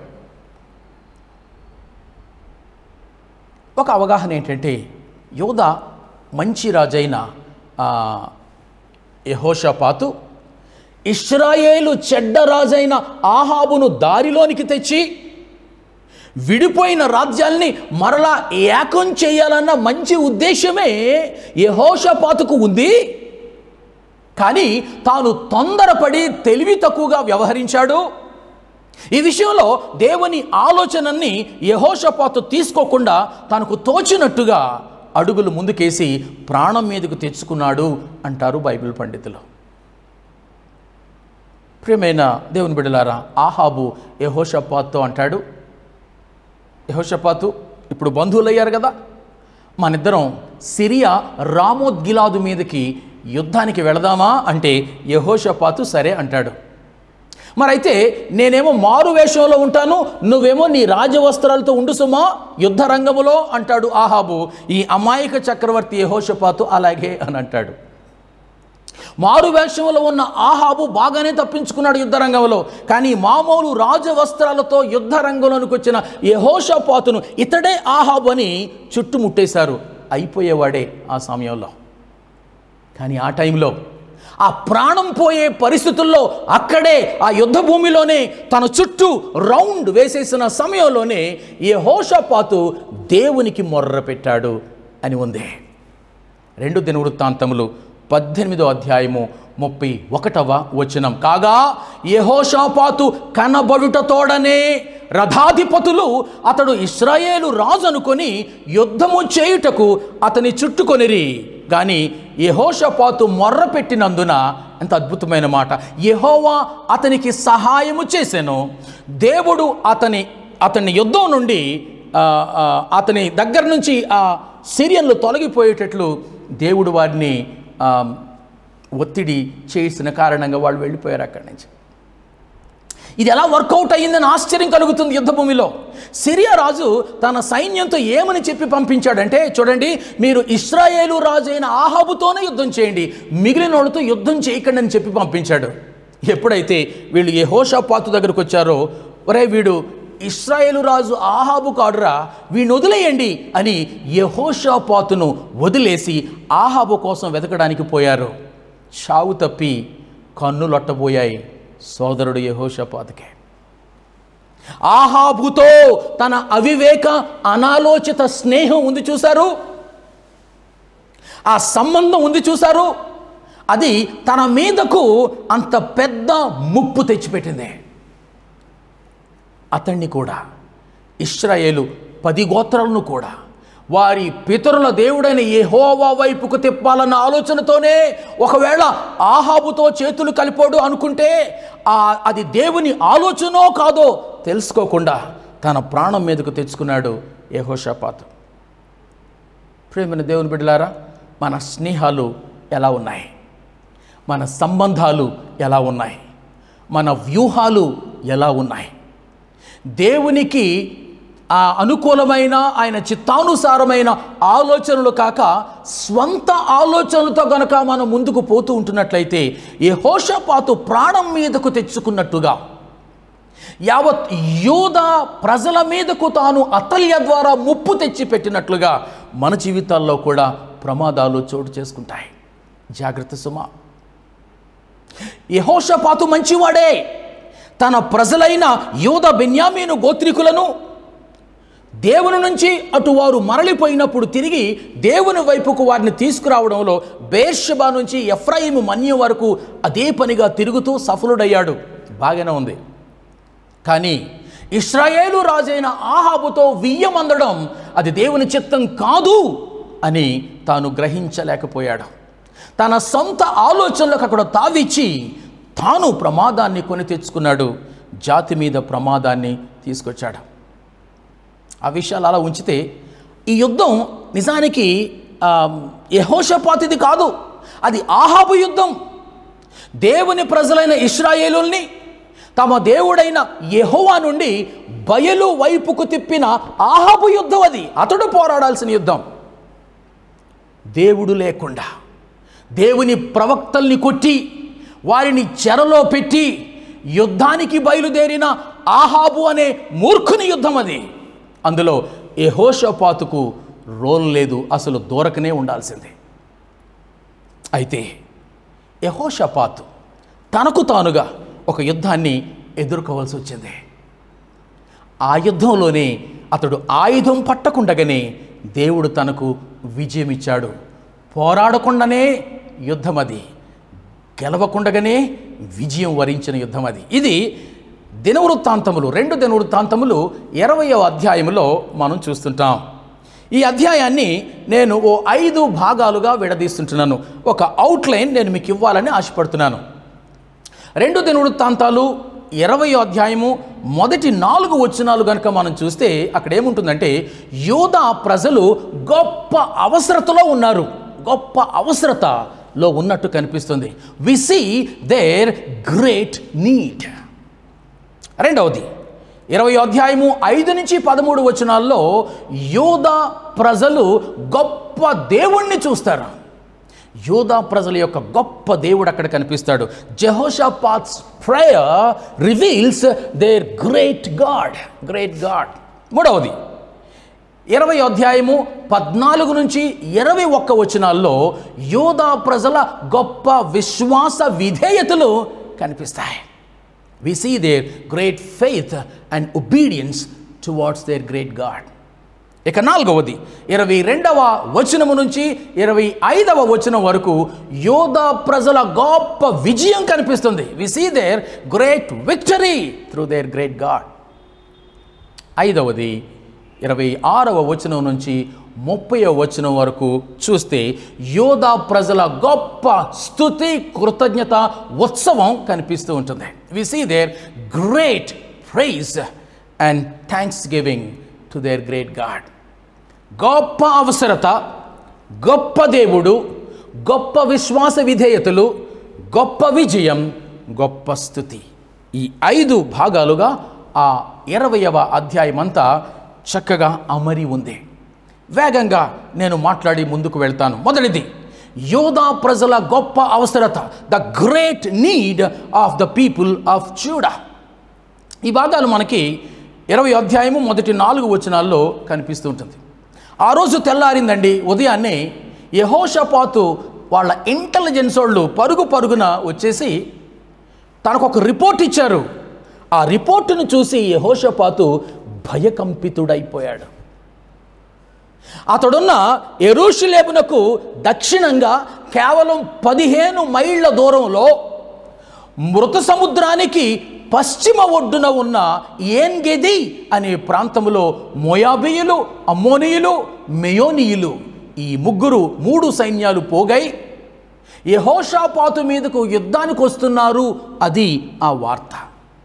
ఒక అవగాహన ఏంటంటే యోధ మంచి రాజైన ఆ, యెహోషాపాతు ఇస్రాయేలు చెడ్డ రాజైన ఆహాబును దారిలోనికి తెచ్చి విడిపోయిన రాజ్యాల్ని మరలా ఏకం చేయాలన్న మంచి ఉద్దేశమే యెహోషాపాతుకు ఉంది కానీ తాను తొందరపడి తెలివి తక్కువగా వ్యవహరించాడు ఈ విషయంలో దేవుని ఆలోచనని యహోషపాతు తీసుకోకుండా తనకు తోచినట్టుగా అడుగులు ముందుకేసి ప్రాణం మీదకు తెచ్చుకున్నాడు అంటారు బైబిల్ పండితులు ప్రియమైన దేవుని బిడ్డలారా ఆహాబు యహోషపాత్తో అంటాడు యహోషపాతు ఇప్పుడు బంధువులయ్యారు కదా మనిద్దరం సిరియా రామోద్గిలాదు మీదకి యుద్ధానికి వెళదామా అంటే యహోషపాతు సరే అంటాడు మరైతే నేనేమో మారు వేషంలో ఉంటాను నువ్వేమో నీ రాజవస్త్రాలతో ఉండు సుమా యుద్ధ రంగములో అంటాడు ఆహాబు ఈ అమాయక చక్రవర్తి యహోషపాతు అలాగే అని అంటాడు మారు వేషంలో ఉన్న ఆహాబు బాగానే తప్పించుకున్నాడు యుద్ధ రంగంలో కానీ మామూలు రాజవస్త్రాలతో యుద్ధ రంగంలోనికి వచ్చిన యహోషపాతును ఇతడే ఆహాబు అని చుట్టుముట్టేశారు అయిపోయేవాడే ఆ సమయంలో కానీ ఆ టైంలో ఆ ప్రాణం పోయే పరిస్థితుల్లో అక్కడే ఆ యుద్ధ భూమిలోనే తన చుట్టూ రౌండ్ వేసేసిన సమయంలోనే ఈ హోషపాతు దేవునికి మొర్ర పెట్టాడు అని ఉంది రెండు దినవృత్తాంతములు పద్దెనిమిదో అధ్యాయము ముప్పై ఒకటవ వచనం కాగా యెహోషాపాతు కనబడుటతోడనే రథాధిపతులు అతడు ఇస్రాయేలు రాజు అనుకొని యుద్ధము చేయుటకు అతని చుట్టుకొనిరి కానీ యెహోషపాతు మొర్ర పెట్టినందున ఎంత అద్భుతమైన మాట యెహోవా అతనికి సహాయము చేసెను దేవుడు అతని అతని యుద్ధం నుండి ఆ, ఆ, అతని దగ్గర నుంచి ఆ సిరియన్లు తొలగిపోయేటట్లు దేవుడు వారిని ఆ, ఒత్తిడి చేసిన కారణంగా వాళ్ళు వెళ్ళిపోయారు అక్కడి నుంచి ఇది ఎలా వర్కౌట్ అయ్యిందని ఆశ్చర్యం కలుగుతుంది యుద్ధ భూమిలో సిరియా రాజు తన సైన్యంతో ఏమని చెప్పి పంపించాడంటే చూడండి మీరు ఇస్రాయేలు రాజు అయిన ఆహాబుతోనే యుద్ధం చేయండి మిగిలిన వాళ్ళతో యుద్ధం చేయకండి అని చెప్పి పంపించాడు ఎప్పుడైతే వీళ్ళు ఏ హోషాపాతు దగ్గరకు వచ్చారో ఒరే వీడు ఇస్రాయేలు రాజు ఆహాబు కాడురా వీడిని వదిలేయండి అని యహోషాపాతును వదిలేసి ఆహాబు కోసం వెతకడానికి పోయారు చావు తప్పి కన్నులొట్టబోయాయి సోదరుడు యహోషపాతకే ఆహాబుతో తన అవివేక అనాలోచిత స్నేహం ఉంది చూశారు ఆ సంబంధం ఉంది చూశారు అది తన మీదకు అంత పెద్ద ముప్పు తెచ్చిపెట్టింది అతన్ని కూడా ఇస్రాయేలు పది గోత్రాలను కూడా వారి పితరుల దేవుడైన యెహోవా వైపుకు తిప్పాలన్న ఆలోచనతోనే ఒకవేళ ఆహాబుతో చేతులు కలిపాడు అనుకుంటే ఆ అది దేవుని ఆలోచనో కాదో తెలుసుకోకుండా తన ప్రాణం మీదకు తెచ్చుకున్నాడు యెహోషాపాతు ప్రేమైన దేవుని బిడ్డలారా మన స్నేహాలు ఎలా ఉన్నాయి మన సంబంధాలు ఎలా ఉన్నాయి మన వ్యూహాలు ఎలా ఉన్నాయి దేవునికి ఆ అనుకూలమైన ఆయన చిత్తానుసారమైన ఆలోచనలు కాక స్వంత ఆలోచనలతో గనక మనం ముందుకు పోతూ ఉంటున్నట్లయితే ఈ హోషపాతు ప్రాణం మీదకు తెచ్చుకున్నట్టుగా యావత్ యూద ప్రజల మీదకు తాను అతల్య ద్వారా ముప్పు తెచ్చి పెట్టినట్లుగా మన జీవితాల్లో కూడా ప్రమాదాలు చోటు చేసుకుంటాయి జాగ్రత్త సుమా యహోషపాతు మంచివాడే తన ప్రజలైన యూద బెన్యామీను గోత్రికులను దేవుని నుంచి అటు వారు మరలిపోయినప్పుడు తిరిగి దేవుని వైపుకు వారిని తీసుకురావడంలో బేర్షబా నుంచి ఎఫ్రాయిము మన్యం వరకు అదే పనిగా తిరుగుతూ సఫలుడయ్యాడు బాగానే ఉంది కానీ ఇస్రాయేలు రాజైన ఆహాబుతో వియ్యమందడం అది దేవుని చిత్తం కాదు అని తాను గ్రహించలేకపోయాడు తన సొంత ఆలోచనలకు అక్కడ తావిచ్చి తాను ప్రమాదాన్ని కొని తెచ్చుకున్నాడు జాతి మీద ప్రమాదాన్ని తీసుకొచ్చాడు ఆ విషయాలు అలా ఉంచితే ఈ యుద్ధం నిజానికి ఆ, యెహోషాపాతుది కాదు అది ఆహాబు యుద్ధం దేవుని ప్రజలైన ఇస్రాయేలుల్ని తమ దేవుడైన యెహోవా నుండి బయలు వైపుకు తిప్పిన ఆహాబు యుద్ధం అది అతడు పోరాడాల్సిన యుద్ధం దేవుడు లేకుండా దేవుని ప్రవక్తల్ని కొట్టి వారిని చెరలో పెట్టి యుద్ధానికి బయలుదేరిన ఆహాబు అనే మూర్ఖుని యుద్ధం అది అందులో యెహోషాపాతుకు రోల్ లేదు అసలు దూరకనే ఉండాల్సిందే అయితే యహోషపాత్ తనకు తానుగా ఒక యుద్ధాన్ని ఎదుర్కోవాల్సి వచ్చింది ఆ యుద్ధంలోనే అతడు ఆయుధం పట్టకుండగానే దేవుడు తనకు విజయం ఇచ్చాడు పోరాడకుండానే యుద్ధం అది గెలవకుండగానే విజయం వరించిన యుద్ధం అది ఇది దినవృత్తాంతములు రెండు దినవృత్తాంతములు ఇరవయో అధ్యాయములో మనం చూస్తుంటాం ఈ అధ్యాయాన్ని నేను ఓ ఐదు భాగాలుగా విడదీస్తుంటున్నాను ఒక అవుట్లైన్ నేను మీకు ఇవ్వాలని ఆశపడుతున్నాను రెండు దినవృత్తాంతాలు ఇరవై అధ్యాయము మొదటి నాలుగు వచనాలు కనుక మనం చూస్తే అక్కడ ఏముంటుందంటే యోధా ప్రజలు గొప్ప అవసరతలో ఉన్నారు గొప్ప అవసరతలో ఉన్నట్టు కనిపిస్తుంది we see their great need రెండవది ఇరవై అధ్యాయము ఐదు నుంచి పదమూడు వచనాల్లో యోధా ప్రజలు గొప్ప దేవుణ్ణి చూస్తారు యోధా ప్రజల యొక్క గొప్ప దేవుడు అక్కడ కనిపిస్తాడు Jehoshaphat's prayer reveals their great God great God మూడవది ఇరవై అధ్యాయము పద్నాలుగు నుంచి ఇరవై ఒక్క వచనాల్లో యోధా ప్రజల గొప్ప విశ్వాస విధేయతలు కనిపిస్తాయి we see their great faith and obedience towards their great God ఇక నాలుగవది ఇరవై రెండవ వచనము నుంచి ఇరవై ఐదవ వచనం వరకు యోధా ప్రజల గొప్ప విజయం కనిపిస్తుంది we see their great victory through their great God ఐదవది ఇరవై ఆరవ వచనం నుంచి ముప్పై వచనం వరకు చూస్తే యోధా ప్రజల గొప్ప స్థుతి కృతజ్ఞత ఉత్సవం కనిపిస్తూ ఉంటుంది we see their great praise and thanksgiving to their great God గొప్ప అవసరత గొప్ప దేవుడు గొప్ప విశ్వాస విధేయతలు గొప్ప విజయం గొప్ప స్థుతి ఈ ఐదు భాగాలుగా ఆ ఇరవయవ అధ్యాయమంతా చక్కగా అమరి ఉంది వేగంగా నేను మాట్లాడి ముందుకు వెళ్తాను మొదటిది యోధా ప్రజల గొప్ప అవసరత the great need of the people of Judah ఈ భాగాలు మనకి ఇరవై అధ్యాయము మొదటి నాలుగు వచనాల్లో కనిపిస్తూ ఉంటుంది ఆ రోజు తెల్లారిందండి ఉదయాన్నే యహోషపాతు వాళ్ళ ఇంటెలిజెన్స్ వాళ్ళు పరుగు పరుగున వచ్చేసి తనకు ఒక రిపోర్ట్ ఇచ్చారు ఆ రిపోర్టును చూసి యహోషపాతు భయకంపితుడైపోయాడు అతడున్న ఎరుషులేమునకు దక్షిణంగా కేవలం పదిహేను మైళ్ళ దూరంలో మృత సముద్రానికి పశ్చిమ ఒడ్డున ఉన్న ఏన్గెది అనే ప్రాంతంలో మోయాబియులు అమ్మోనియులు మెయోనియులు ఈ ముగ్గురు మూడు సైన్యాలు పోగై యహోషాపాతు మీదకు యుద్ధానికి వస్తున్నారు అది ఆ వార్త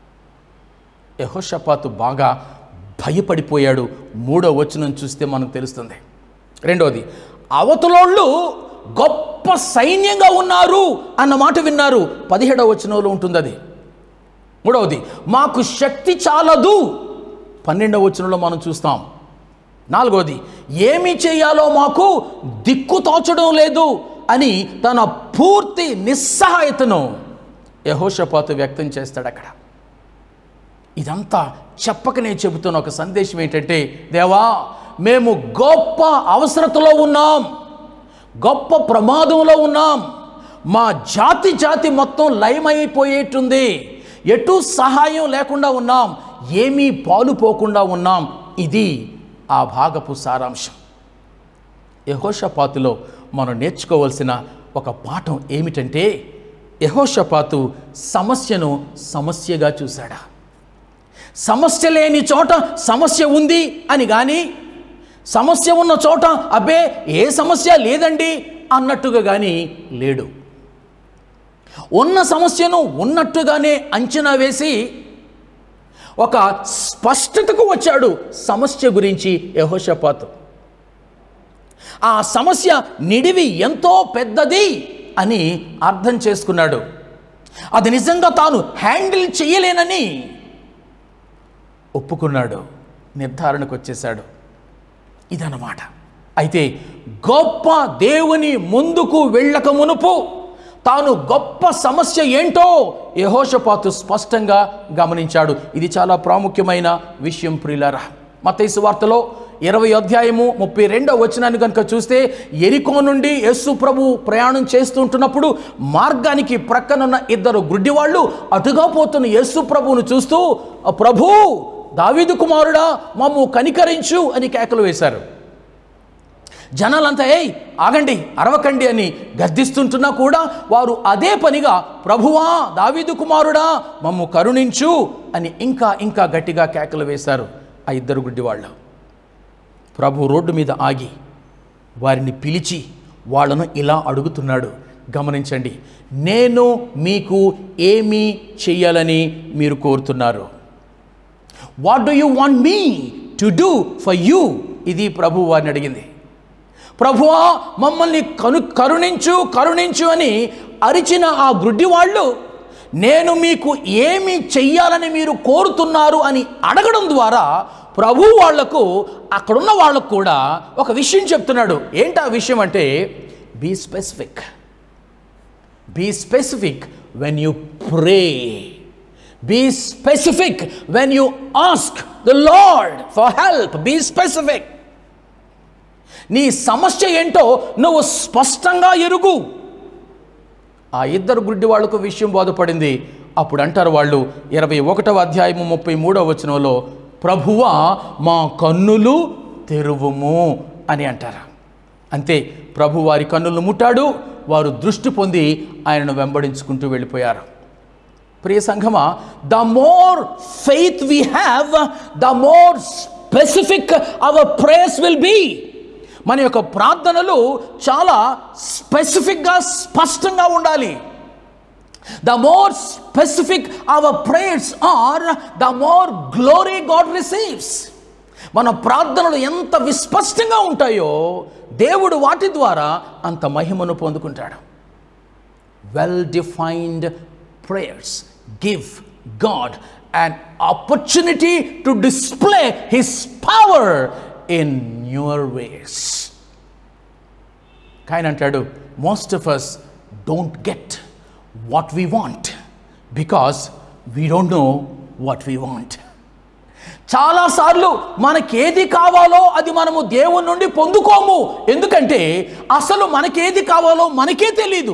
యహోషపాతు బాగా భయపడిపోయాడు మూడో వచనం చూస్తే మనకు తెలుస్తుంది రెండోది అవతలోళ్ళు గొప్ప సైన్యంగా ఉన్నారు అన్న మాట విన్నారు పదిహేడవ వచనంలో ఉంటుంది అది మూడవది మాకు శక్తి చాలదు పన్నెండవ వచనంలో మనం చూస్తాం నాలుగవది ఏమి చేయాలో మాకు దిక్కు తోచడం లేదు అని తన పూర్తి నిస్సహాయతను యహోషపాతు వ్యక్తం చేస్తాడు అక్కడ ఇదంతా చెప్పకనే చెబుతున్న ఒక సందేశం ఏంటంటే దేవా మేము గొప్ప అవసరతలో ఉన్నాం గొప్ప ప్రమాదంలో ఉన్నాం మా జాతి జాతి మొత్తం లయమైపోయేటుంది ఎటు సహాయం లేకుండా ఉన్నాం ఏమీ పాలు పోకుండా ఉన్నాం ఇది ఆ భాగపు సారాంశం యహోషపాతులో మనం నేర్చుకోవాల్సిన ఒక పాఠం ఏమిటంటే యహోషపాతు సమస్యను సమస్యగా చూశాడా సమస్య లేని చోట సమస్య ఉంది అని కానీ సమస్య ఉన్న చోట అబ్బే ఏ సమస్య లేదండి అన్నట్టుగా కానీ లేడు ఉన్న సమస్యను ఉన్నట్టుగానే అంచనా వేసి ఒక స్పష్టతకు వచ్చాడు సమస్య గురించి యహోషపాతు ఆ సమస్య నిడివి ఎంతో పెద్దది అని అర్థం చేసుకున్నాడు అది నిజంగా తాను హ్యాండిల్ చేయలేనని ఒప్పుకున్నాడు నిర్ధారణకు వచ్చేశాడు ఇదన్నమాట అయితే గొప్ప దేవుని ముందుకు వెళ్ళక మునుపు తాను గొప్ప సమస్య ఏంటో యహోషపాతు స్పష్టంగా గమనించాడు ఇది చాలా ప్రాముఖ్యమైన విషయం ప్రియులారా మతైసు వార్తలో ఇరవై అధ్యాయము ముప్పై రెండవ వచనాన్ని కనుక చూస్తే ఎరికో నుండి యేసు ప్రభు ప్రయాణం చేస్తుంటున్నప్పుడు మార్గానికి ప్రక్కనున్న ఇద్దరు గుడ్డివాళ్ళు అటుగా పోతున్న యేసు ప్రభువును చూస్తూ "ఆ ప్రభూ దావీదు కుమారుడా మమ్ము కనికరించు అని కేకలు వేశారు జనాలంతా ఏయ్ ఆగండి అరవకండి అని గద్దిస్తుంటున్నా కూడా వారు అదే పనిగా ప్రభువా దావీదు కుమారుడా మమ్ము కరుణించు అని ఇంకా ఇంకా గట్టిగా కేకలు వేశారు ఆ ఇద్దరు గుడ్డివాళ్ళు ప్రభు రోడ్డు మీద ఆగి వారిని పిలిచి వాళ్ళను ఇలా అడుగుతున్నాడు గమనించండి నేను మీకు ఏమి చెయ్యాలని మీరు కోరుతున్నారు what do you want me to do for you ఇది ప్రభు వారిని అడిగింది ప్రభువా మమ్మల్ని కను కరుణించు కరుణించు అని అరిచిన ఆ గుడ్డి వాళ్ళు నేను మీకు ఏమి చెయ్యాలని మీరు కోరుతున్నారు అని అడగడం ద్వారా ప్రభు వాళ్లకు అక్కడున్న వాళ్ళకు కూడా ఒక విషయం చెప్తున్నాడు ఏంటి ఆ విషయం అంటే be specific be specific when you pray be specific when you ask the Lord for help be specific నీ సమస్య ఏంటో నువ్వు స్పష్టంగా ఎరుగు ఆ ఇద్దరు గుడ్డి వాళ్లకు విషయం బోధపడింది అప్పుడు అంటారు వాళ్ళు ఇరవై ఒకటవ అధ్యాయము ముప్పై మూడవ వచనంలో ప్రభువా మా కన్నులు తెరువుము అని అంటారు అంతే ప్రభు వారి కన్నులు ముట్టాడు వారు దృష్టి పొంది ఆయనను వెంబడించుకుంటూ వెళ్ళిపోయారు ప్రియ సంఘమా the more faith we have the more specific our prayers will be మన యొక్క ప్రార్థనలు చాలా స్పెసిఫిక్గా స్పష్టంగా ఉండాలి the more specific our prayers are the more glory God receives మన ప్రార్థనలు ఎంత విస్పష్టంగా ఉంటాయో దేవుడు వాటి ద్వారా అంత మహిమను పొందుకుంటాడు well defined prayers give God an opportunity to display His power in newer ways. కాయన అంటాడు most of us don't get what we want because we don't know what we want చాలాసార్లు మనకేది కావాలో అది మనము దేవుని నుండి పొందుకోము ఎందుకంటే అసలు మనకేది కావాలో మనకే తెలీదు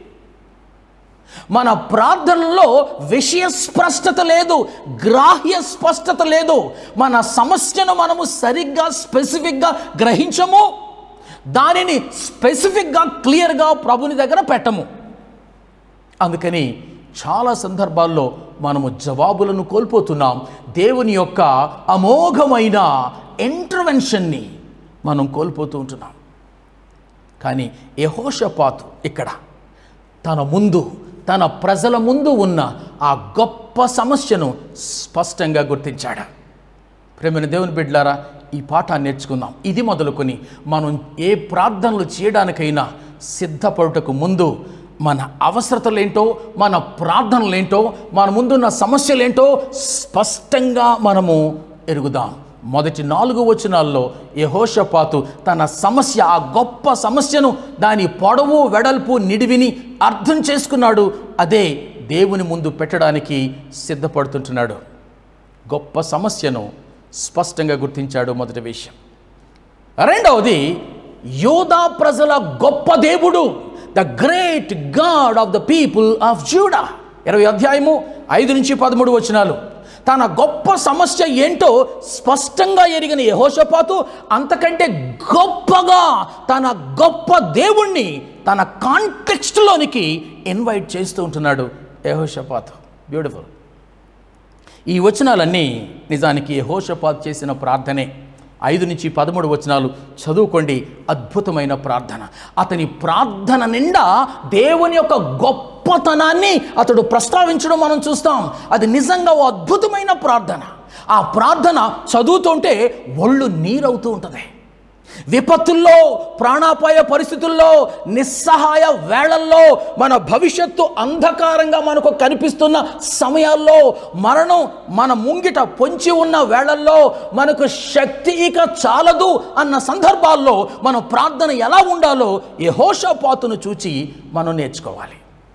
మన ప్రార్థనలో విషయ స్పష్టత లేదు గ్రాహ్య స్పష్టత లేదు మన సమస్యను మనము సరిగ్గా స్పెసిఫిక్గా గ్రహించము దానిని స్పెసిఫిక్గా క్లియర్గా ప్రభుని దగ్గర పెట్టము అందుకని చాలా సందర్భాల్లో మనము జవాబులను కోల్పోతున్నాం దేవుని యొక్క అమోఘమైన ఇంటర్వెన్షన్ని మనం కోల్పోతూ ఉంటున్నాం కానీ యహోషపాతు ఇక్కడ తన ముందు తన ప్రజల ముందు ఉన్న ఆ గొప్ప సమస్యను స్పష్టంగా గుర్తించాడు ప్రేమైన దేవుని బిడ్డలారా ఈ పాఠాన్ని నేర్చుకుందాం ఇది మొదలుకొని మనం ఏ ప్రార్థనలు చేయడానికైనా సిద్ధపడుటకు ముందు మన అవసరతలేంటో మన ప్రార్థనలేంటో మన ముందున్న సమస్యలేంటో స్పష్టంగా మనము ఎరుగుదాం మొదటి నాలుగు వచనాల్లో యహోషపాతు తన సమస్య ఆ గొప్ప సమస్యను దాని పొడవు వెడల్పు నిడివిని అర్థం చేసుకున్నాడు అదే దేవుని ముందు పెట్టడానికి సిద్ధపడుతుంటున్నాడు గొప్ప సమస్యను స్పష్టంగా గుర్తించాడు మొదటి విషయం రెండవది యోధా ప్రజల గొప్ప దేవుడు the great God of the people of Judah ఇరవై అధ్యాయము ఐదు నుంచి పదమూడు వచనాలు తన గొప్ప సమస్య ఏంటో స్పష్టంగా ఎరిగిన యహోషపాతు అంతకంటే గొప్పగా తన గొప్ప దేవుణ్ణి తన కాంటెక్స్ట్లోనికి ఇన్వైట్ చేస్తూ ఉంటున్నాడు యహోషపాతు బ్యూటిఫుల్ ఈ వచనాలన్నీ నిజానికి యెహోషాపాత్ చేసిన ప్రార్థనే ఐదు నుంచి పదమూడు వచనాలు చదువుకోండి అద్భుతమైన ప్రార్థన అతని ప్రార్థన నిండా దేవుని యొక్క గొప్పతనాన్ని అతడు ప్రస్తావించడం మనం చూస్తాం అది నిజంగా ఓ అద్భుతమైన ప్రార్థన ఆ ప్రార్థన చదువుతుంటే ఒళ్ళు నీరవుతూ ఉంటుంది విపత్తుల్లో ప్రాణాపాయ పరిస్థితుల్లో నిస్సహాయ వేళల్లో మన భవిష్యత్తు అంధకారంగా మనకు కనిపిస్తున్న సమయాల్లో మరణం మన ముంగిట పొంచి ఉన్న వేళల్లో మనకు శక్తి ఇక చాలదు అన్న సందర్భాల్లో మన ప్రార్థన ఎలా ఉండాలో యహోషపాతును చూచి మనం నేర్చుకోవాలి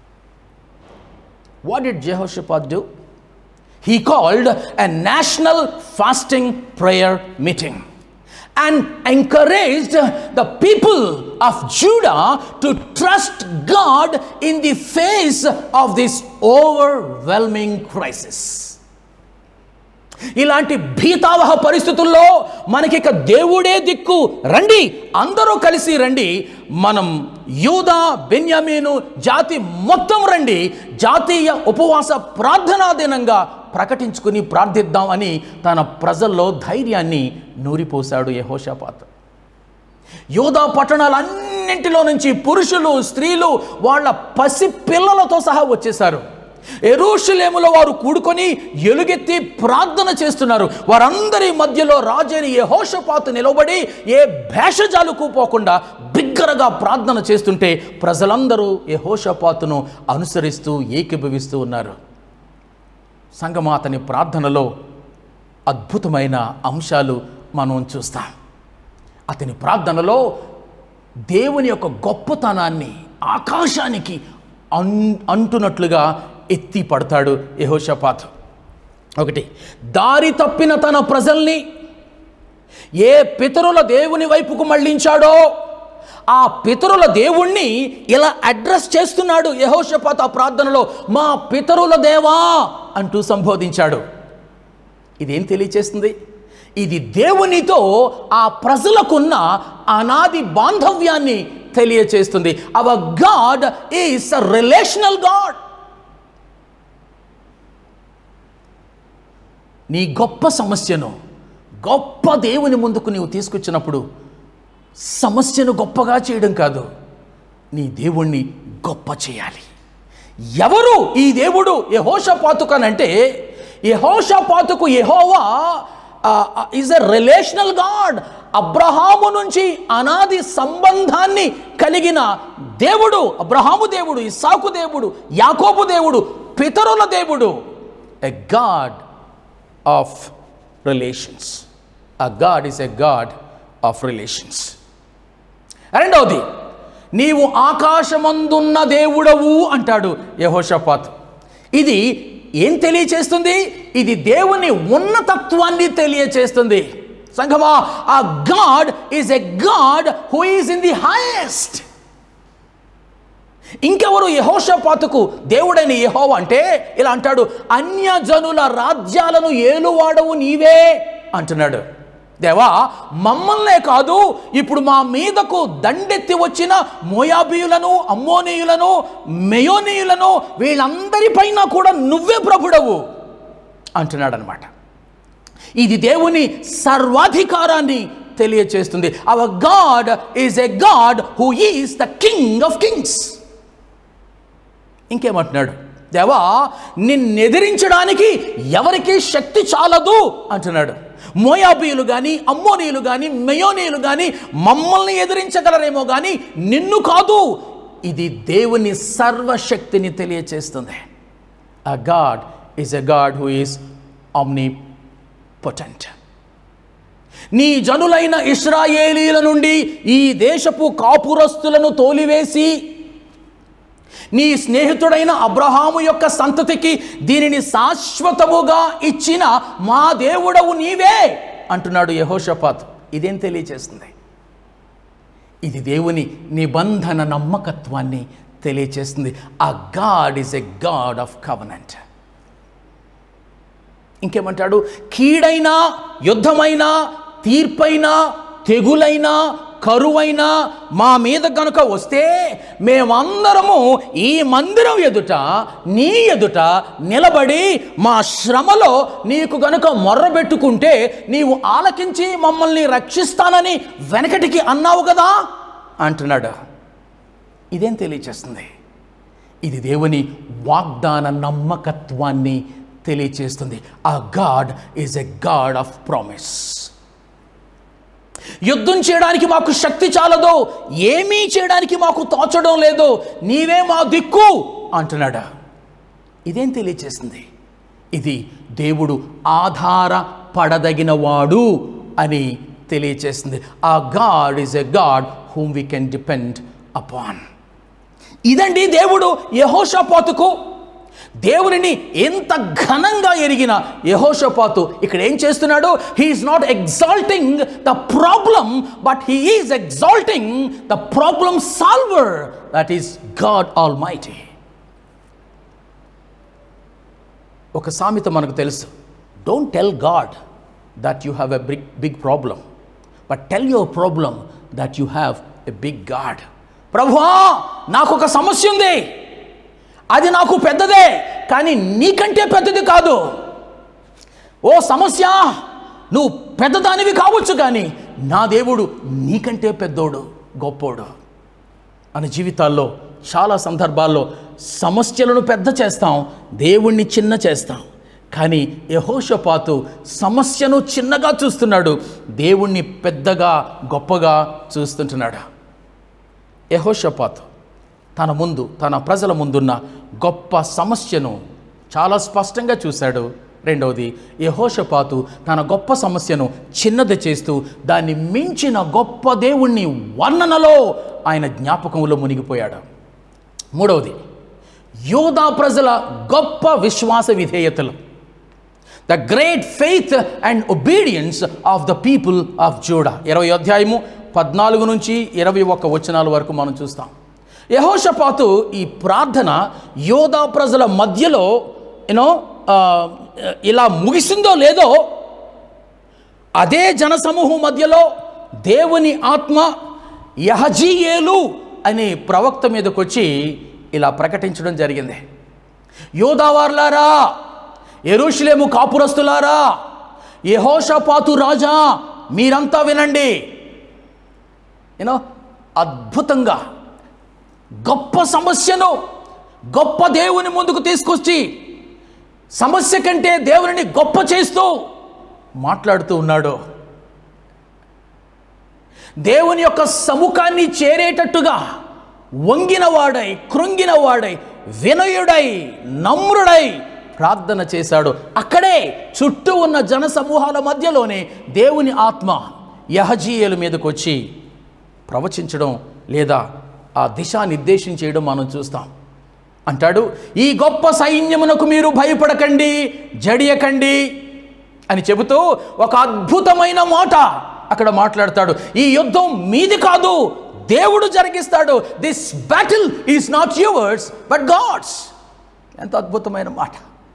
what did Jehoshaphat do he called a national fasting prayer meeting and encouraged the people of Judah to trust God in the face of this overwhelming crisis. ఇలాంటి భీతావహ పరిస్థితుల్లో మనకిక దేవుడే దిక్కు రండి అందరూ కలిసి రండి మనం యూదా బెన్యామీను జాతి మొత్తం రండి జాతీయ ఉపవాస ప్రార్థనా దినంగా ప్రకటించుకుని ప్రార్థిద్దాం అని తన ప్రజల్లో ధైర్యాన్ని నూరిపోశాడు యహోషాపాత్ యోధా పట్టణాలన్నింటిలో నుంచి పురుషులు స్త్రీలు వాళ్ళ పసి పిల్లలతో సహా వచ్చేశారు ఎరూషలేములో వారు కూడుకొని ఎలుగెత్తి ప్రార్థన చేస్తున్నారు వారందరి మధ్యలో రాజైన యెహోషాపాతు నిలబడి ఏ భేషజాలకు పోకుండా బిగ్గరగా ప్రార్థన చేస్తుంటే ప్రజలందరూ యెహోషాపాతును అనుసరిస్తూ ఏకీభవిస్తూ ఉన్నారు సంగమా అతని ప్రార్థనలో అద్భుతమైన అంశాలు మనం చూస్తాం అతని ప్రార్థనలో దేవుని యొక్క గొప్పతనాన్ని ఆకాశానికి అన్ అంటున్నట్లుగా ఎత్తి పడతాడు యెహోషాపాత్ ఒకటి దారి తప్పిన తన ప్రజల్ని ఏ పితరుల దేవుని వైపుకు మళ్ళించాడో ఆ పితరుల దేవుణ్ణి ఇలా అడ్రస్ చేస్తున్నాడు యహోషపాత్ ఆ ప్రార్థనలో మా పితరుల దేవా అంటూ సంబోధించాడు ఇదేం తెలియచేస్తుంది ఇది దేవునితో ఆ ప్రజలకున్న అనాది బాంధవ్యాన్ని తెలియచేస్తుంది our God is a relational God నీ గొప్ప సమస్యను గొప్ప దేవుని ముందుకు నీవు తీసుకొచ్చినప్పుడు సమస్యను గొప్పగా చేయడం కాదు నీ దేవుణ్ణి గొప్ప చేయాలి ఎవరు ఈ దేవుడు యహోషపాతుకనంటే యహోషపాతుకు యహోవా ఈజ్ ఎ రిలేషనల్ గాడ్ అబ్రహాము నుంచి అనాది సంబంధాన్ని కలిగిన దేవుడు అబ్రహాము దేవుడు ఇసాకు దేవుడు యాకోబు దేవుడు పితరుల దేవుడు a God of relations a God is a God of relations రెండవది నీవు ఆకాశమందున్న దేవుడవు అంటాడు యహోషపాత్ ఇది ఏం తెలియచేస్తుంది ఇది దేవుని ఉన్నతత్వాన్ని తెలియచేస్తుంది సంఘమా a God is a God who is in the highest ఇంకెవరు యహోషపాతుకు దేవుడైన యహోవ అంటే ఇలా అంటాడు అన్యజనుల రాజ్యాలను ఏలువాడవు నీవే అంటున్నాడు దేవా మమ్మల్నే కాదు ఇప్పుడు మా మీదకు దండెత్తి వచ్చిన మోయాబీయులను అమ్మోనీయులను మెయోనీయులను వీళ్ళందరిపైన కూడా నువ్వే ప్రభుడవు అంటున్నాడు అనమాట ఇది దేవుని సర్వాధికారాన్ని తెలియచేస్తుంది our God is a God who is the king of kings ఇంకేమంటున్నాడు దేవా నిన్నెదిరించడానికి ఎవరికి శక్తి చాలదు అంటున్నాడు మోయాబీయులు కానీ అమ్మోనీయులు కానీ మెయోనీయులు కానీ మమ్మల్ని ఎదిరించగలరేమో కానీ నిన్ను కాదు ఇది దేవుని సర్వశక్తిని తెలియచేస్తుంది a God is a God who is omnipotent నీ జనులైన ఇస్రాయేలీల నుండి ఈ దేశపు కాపురస్తులను తోలివేసి నీ స్నేహితుడైన అబ్రహాము యొక్క సంతతికి దీనిని శాశ్వతముగా ఇచ్చిన మా దేవుడవు నీవే అంటున్నాడు యహోషపాత్ ఇదేం తెలియచేస్తుంది ఇది దేవుని నిబంధన నమ్మకత్వాన్ని తెలియచేస్తుంది a God is a God of covenant ఇంకేమంటాడు కీడైనా యుద్ధమైనా తీర్పైనా తెగులైనా కరువైనా మా మీద గనుక వస్తే మేమందరము ఈ మందిరం ఎదుట నీ ఎదుట నిలబడి మా శ్రమలో నీకు గనుక మొర్రబెట్టుకుంటే నీవు ఆలకించి మమ్మల్ని రక్షిస్తానని వెనకటికి అన్నావు కదా అంటున్నాడు ఇదేం తెలియచేస్తుంది ఇది దేవుని వాగ్దాన నమ్మకత్వాన్ని తెలియచేస్తుంది a God is a God of promise యుద్ధం చేయడానికి మాకు శక్తి చాలదు ఏమీ చేయడానికి మాకు తోచడం లేదు నీవే మా దిక్కు అంటున్నాడు ఇదేం తెలియచేస్తుంది ఇది దేవుడు ఆధారపడదగిన వాడు అని తెలియచేస్తుంది a God is a God whom we can depend upon ఇదండి దేవుడు యహోషపాతుకు దేవునిని ఎంత ఘనంగా ఎరిగిన యహోషపాతు ఇక్కడ ఏం చేస్తున్నాడు he is not exalting the problem but he is exalting the problem solver that is God almighty ఒక సామెత మనకు తెలుసు don't tell God that you have a big big problem but tell your problem that you have a big God ప్రభువా నాకు ఒక సమస్య ఉంది అది నాకు పెద్దదే కానీ నీకంటే పెద్దది కాదు ఓ సమస్య నువ్వు పెద్దదానివి కావచ్చు కానీ నా దేవుడు నీకంటే పెద్దోడు గొప్పోడు మన జీవితాల్లో చాలా సందర్భాల్లో సమస్యలను పెద్ద చేస్తాం దేవుణ్ణి చిన్న చేస్తాం కానీ యహోషపాతు సమస్యను చిన్నగా చూస్తున్నాడు దేవుణ్ణి పెద్దగా గొప్పగా చూస్తుంటున్నాడు యహోషపాతు తన ముందు తన ప్రజల ముందున్న గొప్ప సమస్యను చాలా స్పష్టంగా చూశాడు రెండవది యహోషపాతు తన గొప్ప సమస్యను చిన్నది చేస్తూ దాన్ని మించిన గొప్ప దేవుణ్ణి వర్ణనలో ఆయన జ్ఞాపకంలో మునిగిపోయాడు మూడవది యోధా ప్రజల గొప్ప విశ్వాస విధేయతలు the great faith and obedience of the people of Judah ఇరవై అధ్యాయము పద్నాలుగు నుంచి ఇరవై ఒక్క వచనాల వరకు మనం చూస్తాం యహోషపాతు ఈ ప్రార్థన యోధా ప్రజల మధ్యలో యూనో ఇలా ముగిసిందో లేదో అదే జనసమూహం మధ్యలో దేవుని ఆత్మ యహజీయేలు అనే ప్రవక్త మీదకి వచ్చి ఇలా ప్రకటించడం జరిగింది యోధావార్లారా ఎరుషులేము కాపురస్తులారా యహోషపాతు రాజా మీరంతా వినండి యూనో అద్భుతంగా గొప్ప సమస్యను గొప్ప దేవుని ముందుకు తీసుకొచ్చి సమస్య కంటే దేవుని గొప్ప చేస్తూ మాట్లాడుతూ ఉన్నాడు దేవుని యొక్క సముఖాన్ని చేరేటట్టుగా వంగినవాడై కృంగినవాడై వినయుడై నమ్రుడై ప్రార్థన చేశాడో అక్కడే చుట్టూ ఉన్న జన సమూహాల మధ్యలోనే దేవుని ఆత్మ యహజీయుల మీదకి వచ్చి ప్రవచించడం లేదా ఆ దిశానిర్దేశం చేయడం మనం చూస్తాం అంటాడు ఈ గొప్ప సైన్యమునకు మీరు భయపడకండి జడియకండి అని చెబుతూ ఒక అద్భుతమైన మాట అక్కడ మాట్లాడతాడు ఈ యుద్ధం మీది కాదు దేవుడు జరిగిస్తాడు this battle is not yours but God's ఎంత అద్భుతమైన మాట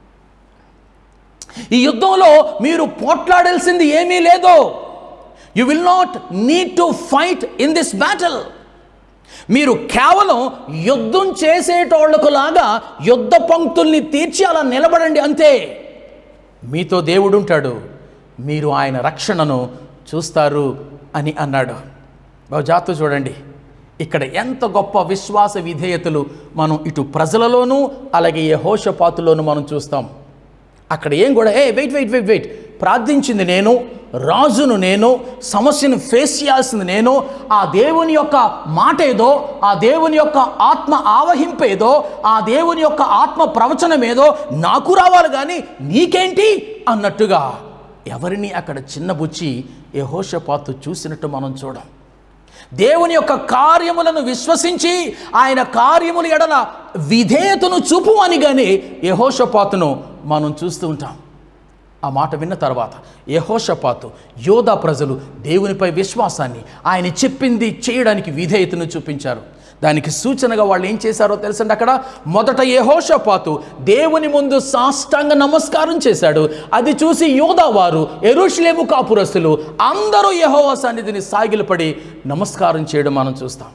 ఈ యుద్ధంలో మీరు పోట్లాడాల్సింది ఏమీ లేదు you will not need to fight in this battle మీరు కేవలం యుద్ధం చేసేటోళ్లకు లాగా యుద్ధ పంక్తుల్ని తీర్చి అలా నిలబడండి అంతే మీతో దేవుడు ఉంటాడు మీరు ఆయన రక్షణను చూస్తారు అని అన్నాడు బాబు జాగ్రత్త చూడండి ఇక్కడ ఎంత గొప్ప విశ్వాస విధేయతలు మనం ఇటు ప్రజలలోనూ అలాగే యహోషపాతులోనూ మనం చూస్తాం అక్కడ ఏం కూడా ఏ వెయిట్ వెయిట్ వెయిట్ వెయిట్ ప్రార్థించింది నేను రాజును నేను సమస్యను ఫేస్ చేయాల్సింది నేను ఆ దేవుని యొక్క మాట ఏదో ఆ దేవుని యొక్క ఆత్మ ఆవహింపేదో ఆ దేవుని యొక్క ఆత్మ ప్రవచనం ఏదో నాకు రావాలి కానీ నీకేంటి అన్నట్టుగా ఎవరిని అక్కడ చిన్నబుచ్చి యహోషపాతు చూసినట్టు మనం చూడం దేవుని యొక్క కార్యములను విశ్వసించి ఆయన కార్యముల ఎడల విధేయతను చూపు అని కానీ యహోషపాతును మనం చూస్తూ ఉంటాం ఆ మాట విన్న తర్వాత యహోషపాతు యోధా ప్రజలు దేవునిపై విశ్వాసాన్ని ఆయన చెప్పింది చేయడానికి విధేయతను చూపించారు దానికి సూచనగా వాళ్ళు ఏం చేశారో తెలుసండి అక్కడ మొదట యహోషపాతు దేవుని ముందు సాష్టాంగ నమస్కారం చేశాడు అది చూసి యోధా వారు ఎరుషులేము కాపురస్తులు అందరూ యెహోవా సన్నిధిని సాగిలపడి నమస్కారం చేయడం మనం చూస్తాం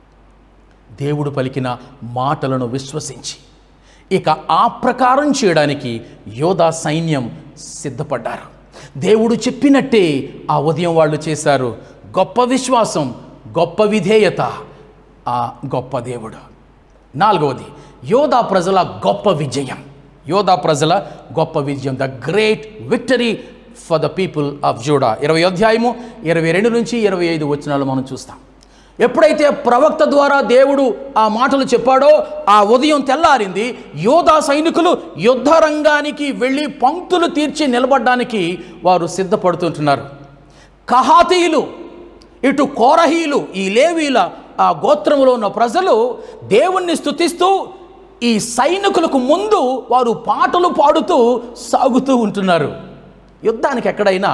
దేవుడు పలికిన మాటలను విశ్వసించి ఇక ఆ ప్రకారం చేయడానికి యోధా సైన్యం సిద్ధపడ్డారు దేవుడు చెప్పినట్టే ఆ ఉదయం వాళ్ళు చేశారు గొప్ప విశ్వాసం గొప్ప విధేయత ఆ గొప్ప దేవుడు నాలుగవది యోధా ప్రజల గొప్ప విజయం యోధా ప్రజల గొప్ప విజయం the great victory for the people of Judah ఇరవై అధ్యాయము ఇరవై రెండు నుంచి ఇరవై ఐదు వచనాలు మనం చూస్తాం ఎప్పుడైతే ప్రవక్త ద్వారా దేవుడు ఆ మాటలు చెప్పాడో ఆ ఉదయం తెల్లారింది యోధా సైనికులు యుద్ధ రంగానికి వెళ్ళి పంక్తులు తీర్చి నిలబడడానికి వారు సిద్ధపడుతుంటున్నారు కహాతీయులు ఇటు కోరహీలు ఈ లేవీల ఆ గోత్రములో ఉన్న ప్రజలు దేవుణ్ణి స్తుతిస్తూ ఈ సైనికులకు ముందు వారు పాటలు పాడుతూ సాగుతూ ఉంటున్నారు యుద్ధానికి ఎక్కడైనా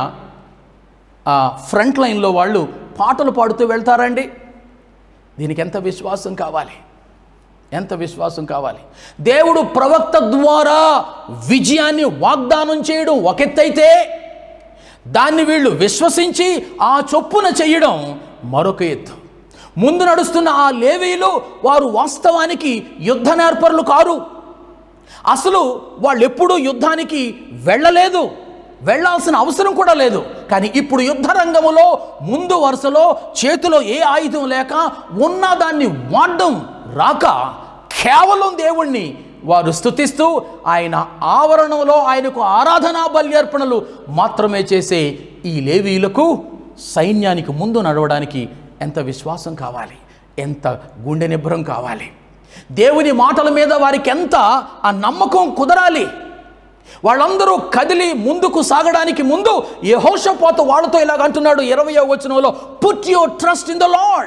ఆ ఫ్రంట్ లైన్లో వాళ్ళు పాటలు పాడుతూ వెళ్తారండి దీనికి ఎంత విశ్వాసం కావాలి ఎంత విశ్వాసం కావాలి దేవుడు ప్రవక్త ద్వారా విజయాన్ని వాగ్దానం చేయడం ఒక ఎత్తైతే దాన్ని వీళ్ళు విశ్వసించి ఆ చొప్పున చేయడం మరొక ఎత్తు ముందు నడుస్తున్న ఆ లేవీలు వారు వాస్తవానికి యుద్ధ నేర్పరులు కారు అసలు వాళ్ళు ఎప్పుడూ యుద్ధానికి వెళ్ళలేదు వెళ్ళాల్సిన అవసరం కూడా లేదు కానీ ఇప్పుడు యుద్ధ రంగములో ముందు వరుసలో చేతిలో ఏ ఆయుధం లేక ఉన్న దాన్ని వాడడం రాక కేవలం దేవుణ్ణి వారు స్తుతిస్తూ ఆయన ఆవరణంలో ఆయనకు ఆరాధనా బల్యర్పణలు మాత్రమే చేసే ఈ లేవీలకు సైన్యానికి ముందు నడవడానికి ఎంత విశ్వాసం కావాలి ఎంత గుండె నిబ్బరం కావాలి దేవుని మాటల మీద వారికి ఎంత ఆ నమ్మకం కుదరాలి వాళ్ళందరూ కదిలి ముందుకు సాగడానికి ముందు యహోషపోత వాళ్ళతో ఇలాగ అంటున్నాడు ఇరవయో వచనంలో put your trust in the Lord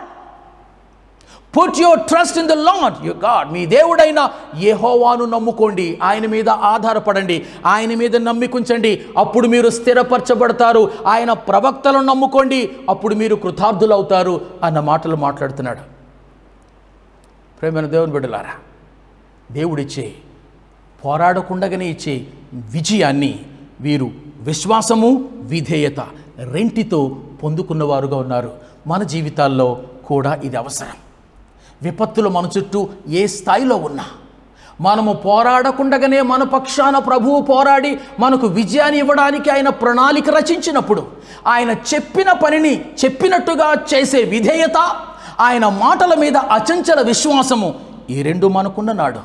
put your trust in the Lord you God మీ దేవుడైన యెహోవాను నమ్ముకోండి ఆయన మీద ఆధారపడండి ఆయన మీద నమ్మికుంచండి అప్పుడు మీరు స్థిరపరచబడతారు ఆయన ప్రవక్తలను నమ్ముకోండి అప్పుడు మీరు కృతార్థులవుతారు అన్న మాటలు మాట్లాడుతున్నాడు ప్రేమైన దేవుని బిడ్డలారా దేవుడిచ్చే పోరాడకుండగానే ఇచ్చే విజయాన్ని వీరు విశ్వాసము విధేయత రెంటితో పొందుకున్నవారుగా ఉన్నారు మన జీవితాల్లో కూడా ఇది అవసరం విపత్తులు మన చుట్టూ ఏ స్థాయిలో ఉన్నా మనము పోరాడకుండగానే మన పక్షాన ప్రభువు పోరాడి మనకు విజయాన్ని ఇవ్వడానికి ఆయన ప్రణాళిక రచించినప్పుడు ఆయన చెప్పిన పనిని చెప్పినట్టుగా చేసే విధేయత ఆయన మాటల మీద అచంచల విశ్వాసము ఈ రెండు మనకున్న నాడు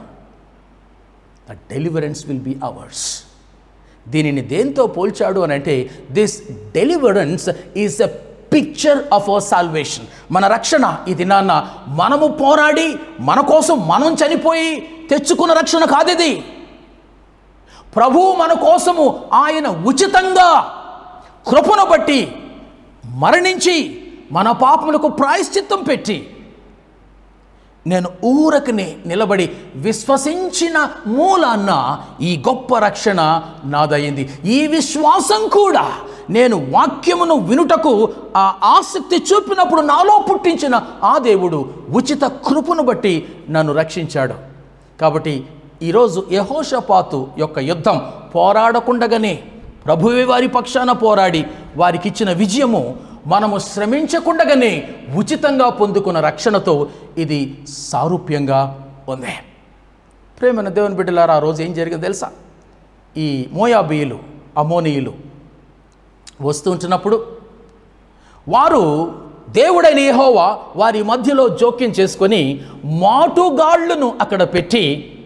the deliverance will be ours దీనిని దేంతో పోల్చాడు అని అంటే this deliverance is a picture of our salvation మన రక్షణ ఇది నాన్న మనము పోరాడి మన కోసం మనం చనిపోయి తెచ్చుకున్న రక్షణ కాదు ఇది ప్రభువు మన కోసము ఆయన ఉచితంగా కృపను బట్టి మరణించి మన పాపములకు ప్రాయశ్చిత్తం పెట్టి నేను ఊరకనే నిలబడి విశ్వసించిన మూలాన్న ఈ గొప్ప రక్షణ నాదయింది ఈ విశ్వాసం కూడా నేను వాక్యమును వినుటకు ఆ ఆసక్తి చూపినప్పుడు నాలో పుట్టించిన ఆ దేవుడు ఉచిత కృపను బట్టి నన్ను రక్షించాడు కాబట్టి ఈరోజు యహోషపాతు యొక్క యుద్ధం పోరాడకుండగానే ప్రభువే వారి పక్షాన పోరాడి వారికిచ్చిన విజయము మనము శ్రమించకుండగానే ఉచితంగా పొందుకున్న రక్షణతో ఇది సారూప్యంగా ఉంది ప్రేమైన దేవుని బిడ్డలారా ఆ రోజు ఏం జరిగిందో తెలుసా ఈ మోయాబీయులు అమోనీయులు వస్తుంటున్నప్పుడు వారు దేవుడైన యెహోవా వారి మధ్యలో జోక్యం చేసుకొని మాటుగాళ్లను అక్కడ పెట్టి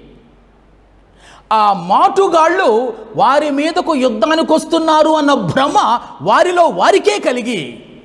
ఆ మాటుగాళ్ళు వారి మీదకు యుద్ధానికి వస్తున్నారు అన్న భ్రమ వారిలో వారికే కలిగి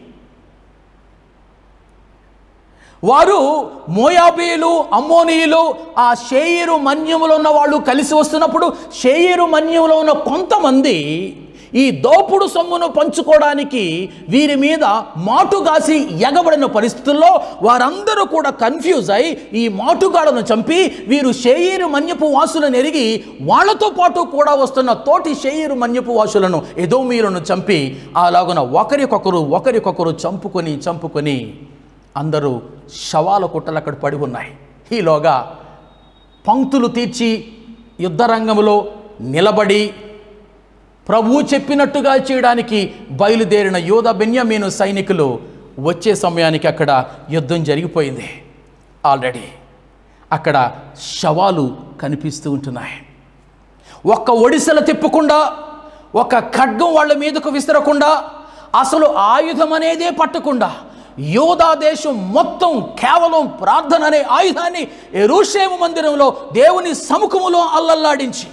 వారు మోయాబీలు అమ్మోనీయులు ఆ షేయిరు మన్యములో ఉన్న వాళ్ళు కలిసి వస్తున్నప్పుడు షేయిరు మన్యములో ఉన్న కొంతమంది ఈ దోపుడు సొమ్మును పంచుకోవడానికి వీరి మీద మాటుగాసి ఎగబడిన పరిస్థితుల్లో వారందరూ కూడా కన్ఫ్యూజ్ అయి ఈ మాటుగాడను చంపి వీరు షేయిరు మన్యపు వాసులను ఎరిగి వాళ్ళతో పాటు కూడా వస్తున్న తోటి షేయిరు మన్యపు వాసులను ఎదోమీరును చంపి అలాగున ఒకరికొకరు ఒకరికొకరు చంపుకొని చంపుకొని అందరూ శవాల కుట్టలు అక్కడ పడి ఉన్నాయి ఈలోగా పంక్తులు తీర్చి యుద్ధరంగంలో నిలబడి ప్రభువు చెప్పినట్టుగా చేయడానికి బయలుదేరిన యోధ బెన్యమీను సైనికులు వచ్చే సమయానికి అక్కడ యుద్ధం జరిగిపోయింది ఆల్రెడీ అక్కడ శవాలు కనిపిస్తూ ఉంటున్నాయి ఒక్క ఒడిసెల తిప్పకుండా ఒక ఖడ్గం వాళ్ళ మీదకు విసరకుండా అసలు ఆయుధం అనేదే పట్టకుండా యోధా దేశం మొత్తం కేవలం ప్రార్థన అనే ఆయుధాన్ని ఎరుషేము మందిరంలో దేవుని సముఖములో అల్లల్లాడించి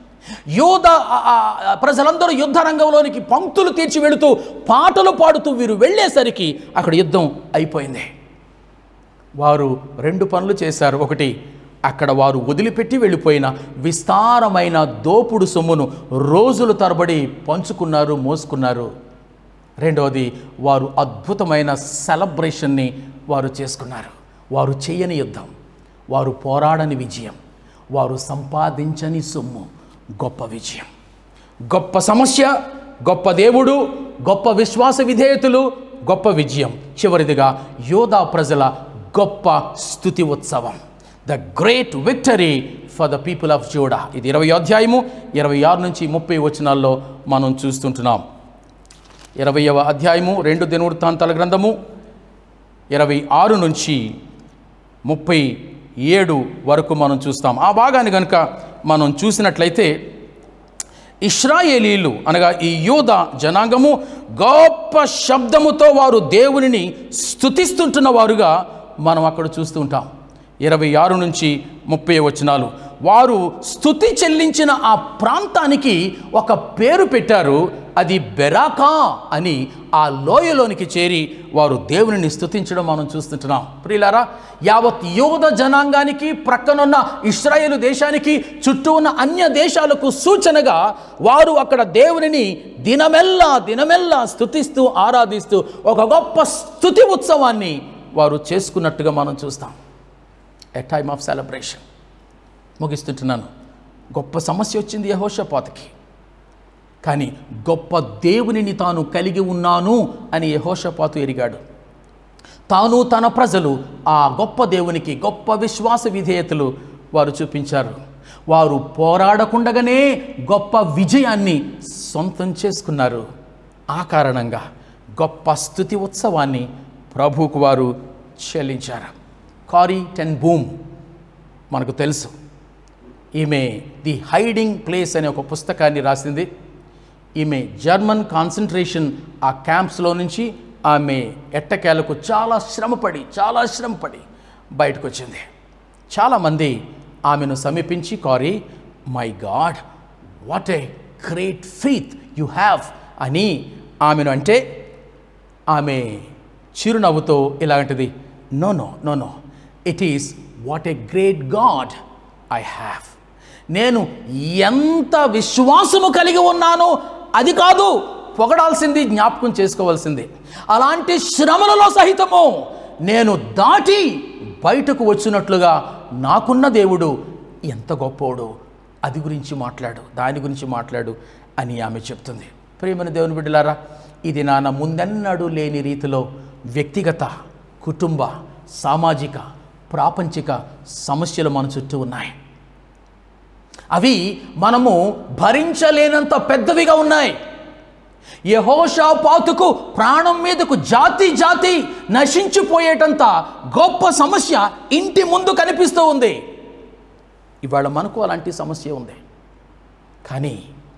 యోధ ఆ- ఆ- ప్రజలందరూ యుద్ధ రంగంలోనికి పంక్తులు తీర్చి వెళుతూ పాటలు పాడుతూ వీరు వెళ్ళేసరికి అక్కడ యుద్ధం అయిపోయింది వారు రెండు పనులు చేశారు ఒకటి అక్కడ వారు వదిలిపెట్టి వెళ్ళిపోయిన విస్తారమైన దోపుడు సొమ్మును రోజుల తరబడి పంచుకున్నారు మోసుకున్నారు రెండవది వారు అద్భుతమైన సెలబ్రేషన్ని వారు చేసుకున్నారు వారు చేయని యుద్ధం వారు పోరాడని విజయం వారు సంపాదించని సొమ్ము గొప్ప విజయం గొప్ప సమస్య గొప్ప దేవుడు గొప్ప విశ్వాస విధేయతలు గొప్ప విజయం చివరిదిగా యోధా ప్రజల గొప్ప స్థుతి ఉత్సవం the great victory for the people of Judah ఇది ఇరవై అధ్యాయము ఇరవై ఆరు నుంచి ముప్పై వచనాల్లో మనం చూస్తుంటున్నాం ఇరవయవ అధ్యాయము రెండు దినవృత్తాంతాల గ్రంథము ఇరవై ఆరు నుంచి ముప్పై ఏడు వరకు మనం చూస్తాం ఆ భాగాన్ని కనుక మనం చూసినట్లయితే ఇస్రాయేలీలు అనగా ఈ యూద జనాంగము గొప్ప శబ్దముతో వారు దేవునిని స్తుతిస్తుంటున్న వారుగా మనం అక్కడ చూస్తూ ఉంటాం ఇరవై ఆరు నుంచి ముప్పై వచనాలు వారు స్తుతి చెల్లించిన ఆ ప్రాంతానికి ఒక పేరు పెట్టారు అది బెరాకా అని ఆ లోయలోనికి చేరి వారు దేవునిని స్తుతించడం మనం చూస్తుంటున్నాం ప్రియులారా యావత్ యోధ జనాంగానికి ప్రక్కనున్న ఇస్రాయేలు దేశానికి చుట్టూ ఉన్న అన్య దేశాలకు సూచనగా వారు అక్కడ దేవునిని దినమెల్లా దినమెల్లా స్తుతిస్తూ ఆరాధిస్తూ ఒక గొప్ప స్తుతి ఉత్సవాన్ని వారు చేసుకున్నట్టుగా మనం చూస్తాం ఎ టైమ్ ఆఫ్ సెలబ్రేషన్ ముగిస్తుంటున్నాను గొప్ప సమస్య వచ్చింది యహోషపాతకి కానీ గొప్ప దేవునిని తాను కలిగి ఉన్నాను అని యహోషపాతు ఎరిగాడు తాను తన ప్రజలు ఆ గొప్ప దేవునికి గొప్ప విశ్వాస విధేయతలు వారు చూపించారు వారు పోరాడకుండగానే గొప్ప విజయాన్ని సొంతం చేసుకున్నారు ఆ కారణంగా గొప్ప స్థుతి ఉత్సవాన్ని ప్రభువుకు వారు చెల్లించారు కారీ టెన్ బూమ్ మనకు తెలుసు ఈమె ది హైడింగ్ ప్లేస్ అనే ఒక పుస్తకాన్ని రాసింది ఈమె జర్మన్ కాన్సన్ట్రేషన్ ఆ క్యాంప్స్లో నుంచి ఆమె ఎట్టకేలకు చాలా శ్రమపడి చాలా శ్రమపడి బయటకు వచ్చింది చాలామంది ఆమెను సమీపించి కారీ my God what a great faith you have అని ఆమెను అంటే ఆమె చిరునవ్వుతో ఇలాంటిది no no no no it is what a great God I have నేను ఎంత విశ్వాసము కలిగి ఉన్నానో అది కాదు పొగడాల్సింది జ్ఞాపకం చేసుకోవాల్సింది అలాంటి శ్రమలలో సహితము నేను దాటి బయటకు వచ్చినట్లుగా నాకున్న దేవుడు ఎంత గొప్పోడు అది గురించి మాట్లాడు దాని గురించి మాట్లాడు అని ఆమె చెప్తుంది ప్రేమన దేవుని బిడ్డలారా ఇది నాన్న ముందన్నడు లేని రీతిలో వ్యక్తిగత కుటుంబ సామాజిక ప్రాపంచిక సమస్యలు మన చుట్టూ ఉన్నాయి అవి మనము భరించలేనంత పెద్దవిగా ఉన్నాయి యహోషాపాతుకు ప్రాణం మీదకు జాతి జాతి నశించిపోయేటంత గొప్ప సమస్య ఇంటి ముందు కనిపిస్తూ ఉంది ఇవాళ మనకు అలాంటి సమస్య ఉంది కానీ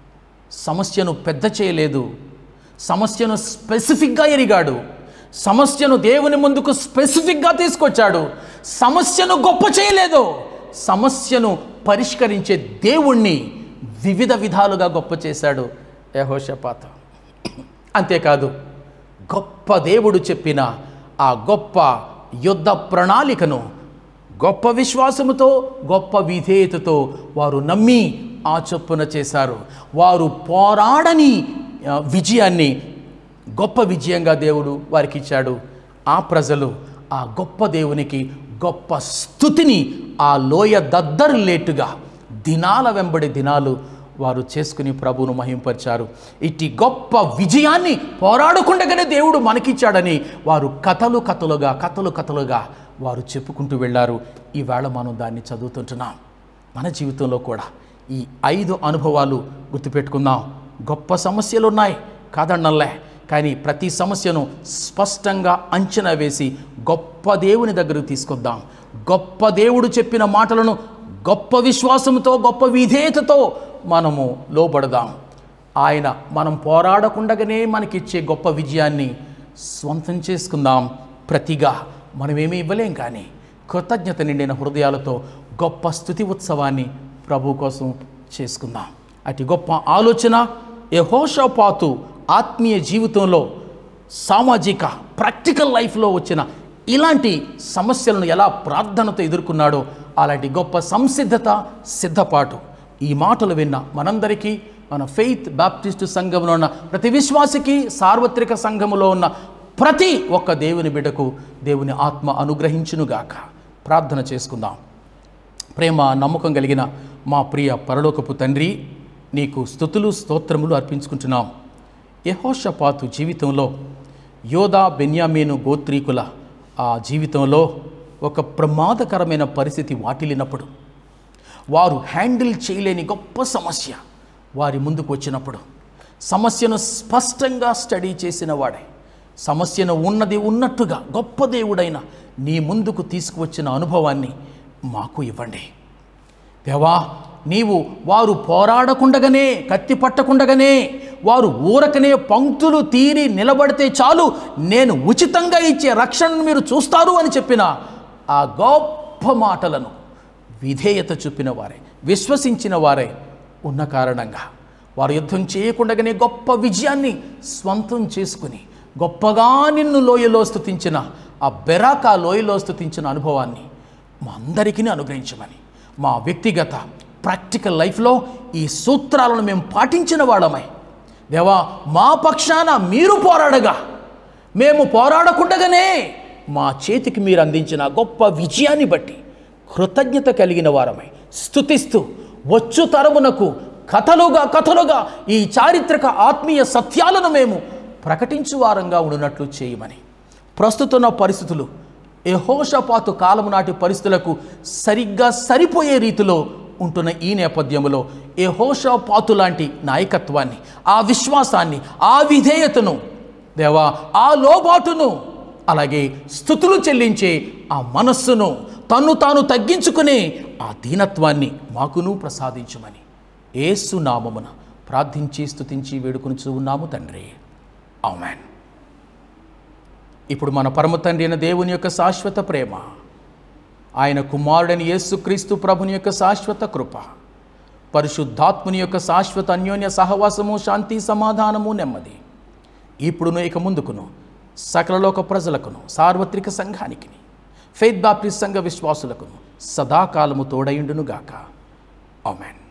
సమస్యను పెద్ద చేయలేదు సమస్యను స్పెసిఫిక్గా ఎరిగాడు సమస్యను దేవుని ముందుకు స్పెసిఫిక్గా తీసుకొచ్చాడు సమస్యను గొప్ప చేయలేదు సమస్యను పరిష్కరించే దేవుణ్ణి వివిధ విధాలుగా గొప్ప చేశాడు యహోషపాత అంతేకాదు గొప్ప దేవుడు చెప్పిన ఆ గొప్ప యుద్ధ ప్రణాళికను గొప్ప విశ్వాసముతో గొప్ప విధేయతతో వారు నమ్మి ఆ చొప్పున చేశారు వారు పోరాడని ఆ, విజయాన్ని గొప్ప విజయంగా దేవుడు వారికి ఇచ్చాడు ఆ ప్రజలు ఆ గొప్ప దేవునికి గొప్ప స్థుతిని ఆ లోయ దద్దరిల్లేట్టుగా దినాల వెంబడి దినాలు వారు చేసుకుని ప్రభువును మహింపరిచారు ఇట్టి గొప్ప విజయాన్ని పోరాడకుండగానే దేవుడు మనకిచ్చాడని వారు కథలు కథలుగా కథలు కథలుగా వారు చెప్పుకుంటూ వెళ్ళారు ఈవేళ మనం దాన్ని చదువుతుంటున్నాం మన జీవితంలో కూడా ఈ ఐదు అనుభవాలు గుర్తుపెట్టుకుందాం గొప్ప సమస్యలు ఉన్నాయి కాదన్నలే కానీ ప్రతి సమస్యను స్పష్టంగా అంచనా వేసి గొప్ప దేవుని దగ్గరకు తీసుకొద్దాం గొప్ప దేవుడు చెప్పిన మాటలను గొప్ప విశ్వాసంతో గొప్ప విధేయతతో మనము లోబడదాం ఆయన మనం పోరాడకుండగానే మనకిచ్చే గొప్ప విజయాన్ని స్వంతం చేసుకుందాం ప్రతిగా మనమేమీ ఇవ్వలేం కానీ కృతజ్ఞత నిండిన హృదయాలతో గొప్ప స్థుతి ఉత్సవాన్ని ప్రభు కోసం చేసుకుందాం అటు గొప్ప ఆలోచన యహోషపాతు ఆత్మీయ జీవితంలో సామాజిక ప్రాక్టికల్ లైఫ్లో వచ్చిన ఇలాంటి సమస్యలను ఎలా ప్రార్థనతో ఎదుర్కొన్నాడో అలాంటి గొప్ప సంసిద్ధత సిద్ధపాటు ఈ మాటలు విన్న మనందరికీ మన ఫెయిత్ బాప్టిస్టు సంఘంలో ఉన్న ప్రతి విశ్వాసికి సార్వత్రిక సంఘములో ఉన్న ప్రతి ఒక్క దేవుని బిడ్డకు దేవుని ఆత్మ అనుగ్రహించునుగాక ప్రార్థన చేసుకుందాం ప్రేమ నమ్మకం కలిగిన మా ప్రియ పరలోకపు తండ్రి నీకు స్థుతులు స్తోత్రములు అర్పించుకుంటున్నాం యహోషపాతు జీవితంలో యోధా బెన్యామీను గోత్రీకుల ఆ జీవితంలో ఒక ప్రమాదకరమైన పరిస్థితి వాటిల్లినప్పుడు వారు హ్యాండిల్ చేయలేని గొప్ప సమస్య వారి ముందుకు వచ్చినప్పుడు సమస్యను స్పష్టంగా స్టడీ చేసిన వాడే సమస్యను ఉన్నది ఉన్నట్టుగా గొప్ప దేవుడైన నీ ముందుకు తీసుకువచ్చిన అనుభవాన్ని మాకు ఇవ్వండి దేవా నీవు వారు పోరాడకుండగానే కత్తి పట్టకుండగానే వారు ఊరకనే పంక్తులు తీరి నిలబడితే చాలు నేను ఉచితంగా ఇచ్చే రక్షణను మీరు చూస్తారు అని చెప్పిన ఆ గొప్ప మాటలను విధేయత చూపిన వారే విశ్వసించిన వారే ఉన్న కారణంగా వారు యుద్ధం చేయకుండగానే గొప్ప విజయాన్ని స్వంతం చేసుకుని గొప్పగా నిన్ను లోయలో స్థుతించిన ఆ బెరాకా లోయలో స్థుతించిన అనుభవాన్ని మా అందరికీ అనుగ్రహించమని మా వ్యక్తిగత ప్రాక్టికల్ లైఫ్లో ఈ సూత్రాలను మేము పాటించిన వాళ్ళమై దేవా మా పక్షాన మీరు పోరాడగా మేము పోరాడకుండగానే మా చేతికి మీరు అందించిన గొప్ప విజయాన్ని బట్టి కృతజ్ఞత కలిగిన వారమై స్థుతిస్తూ వచ్చు తరమునకు కథలుగా కథలుగా ఈ చారిత్రక ఆత్మీయ సత్యాలను మేము ప్రకటించు వారంగా ఉండునట్లు చేయమని ప్రస్తుతున్న పరిస్థితులు యహోషపాతు కాలము నాటి పరిస్థితులకు సరిగ్గా సరిపోయే రీతిలో ఉంటున్న ఈ నేపథ్యంలో యహోషపాతు లాంటి నాయకత్వాన్ని ఆ విశ్వాసాన్ని ఆ విధేయతను దేవా ఆ లోబాటును అలాగే స్థుతులు చెల్లించే ఆ మనస్సును తన్ను తాను తగ్గించుకునే ఆ దీనత్వాన్ని మాకును ప్రసాదించమని ఏసు నామమున ప్రార్థించి స్తుతించి వేడుకొని ఉన్నాము తండ్రి ఆమెన్ ఇప్పుడు మన పరమ తండ్రి అయిన దేవుని యొక్క శాశ్వత ప్రేమ ఆయన కుమారుడని యేసుక్రీస్తు ప్రభుని యొక్క శాశ్వత కృప పరిశుద్ధాత్ముని యొక్క శాశ్వత అన్యోన్య సహవాసము శాంతి సమాధానము నెమ్మది ఇప్పుడును ఇక ముందుకును సకలలోక ప్రజలకును సార్వత్రిక సంఘానికి ఫెయిత్ బాప్టిస్ట్ సంఘ విశ్వాసులకును సదాకాలము తోడయుండునుగాక ఆమెన్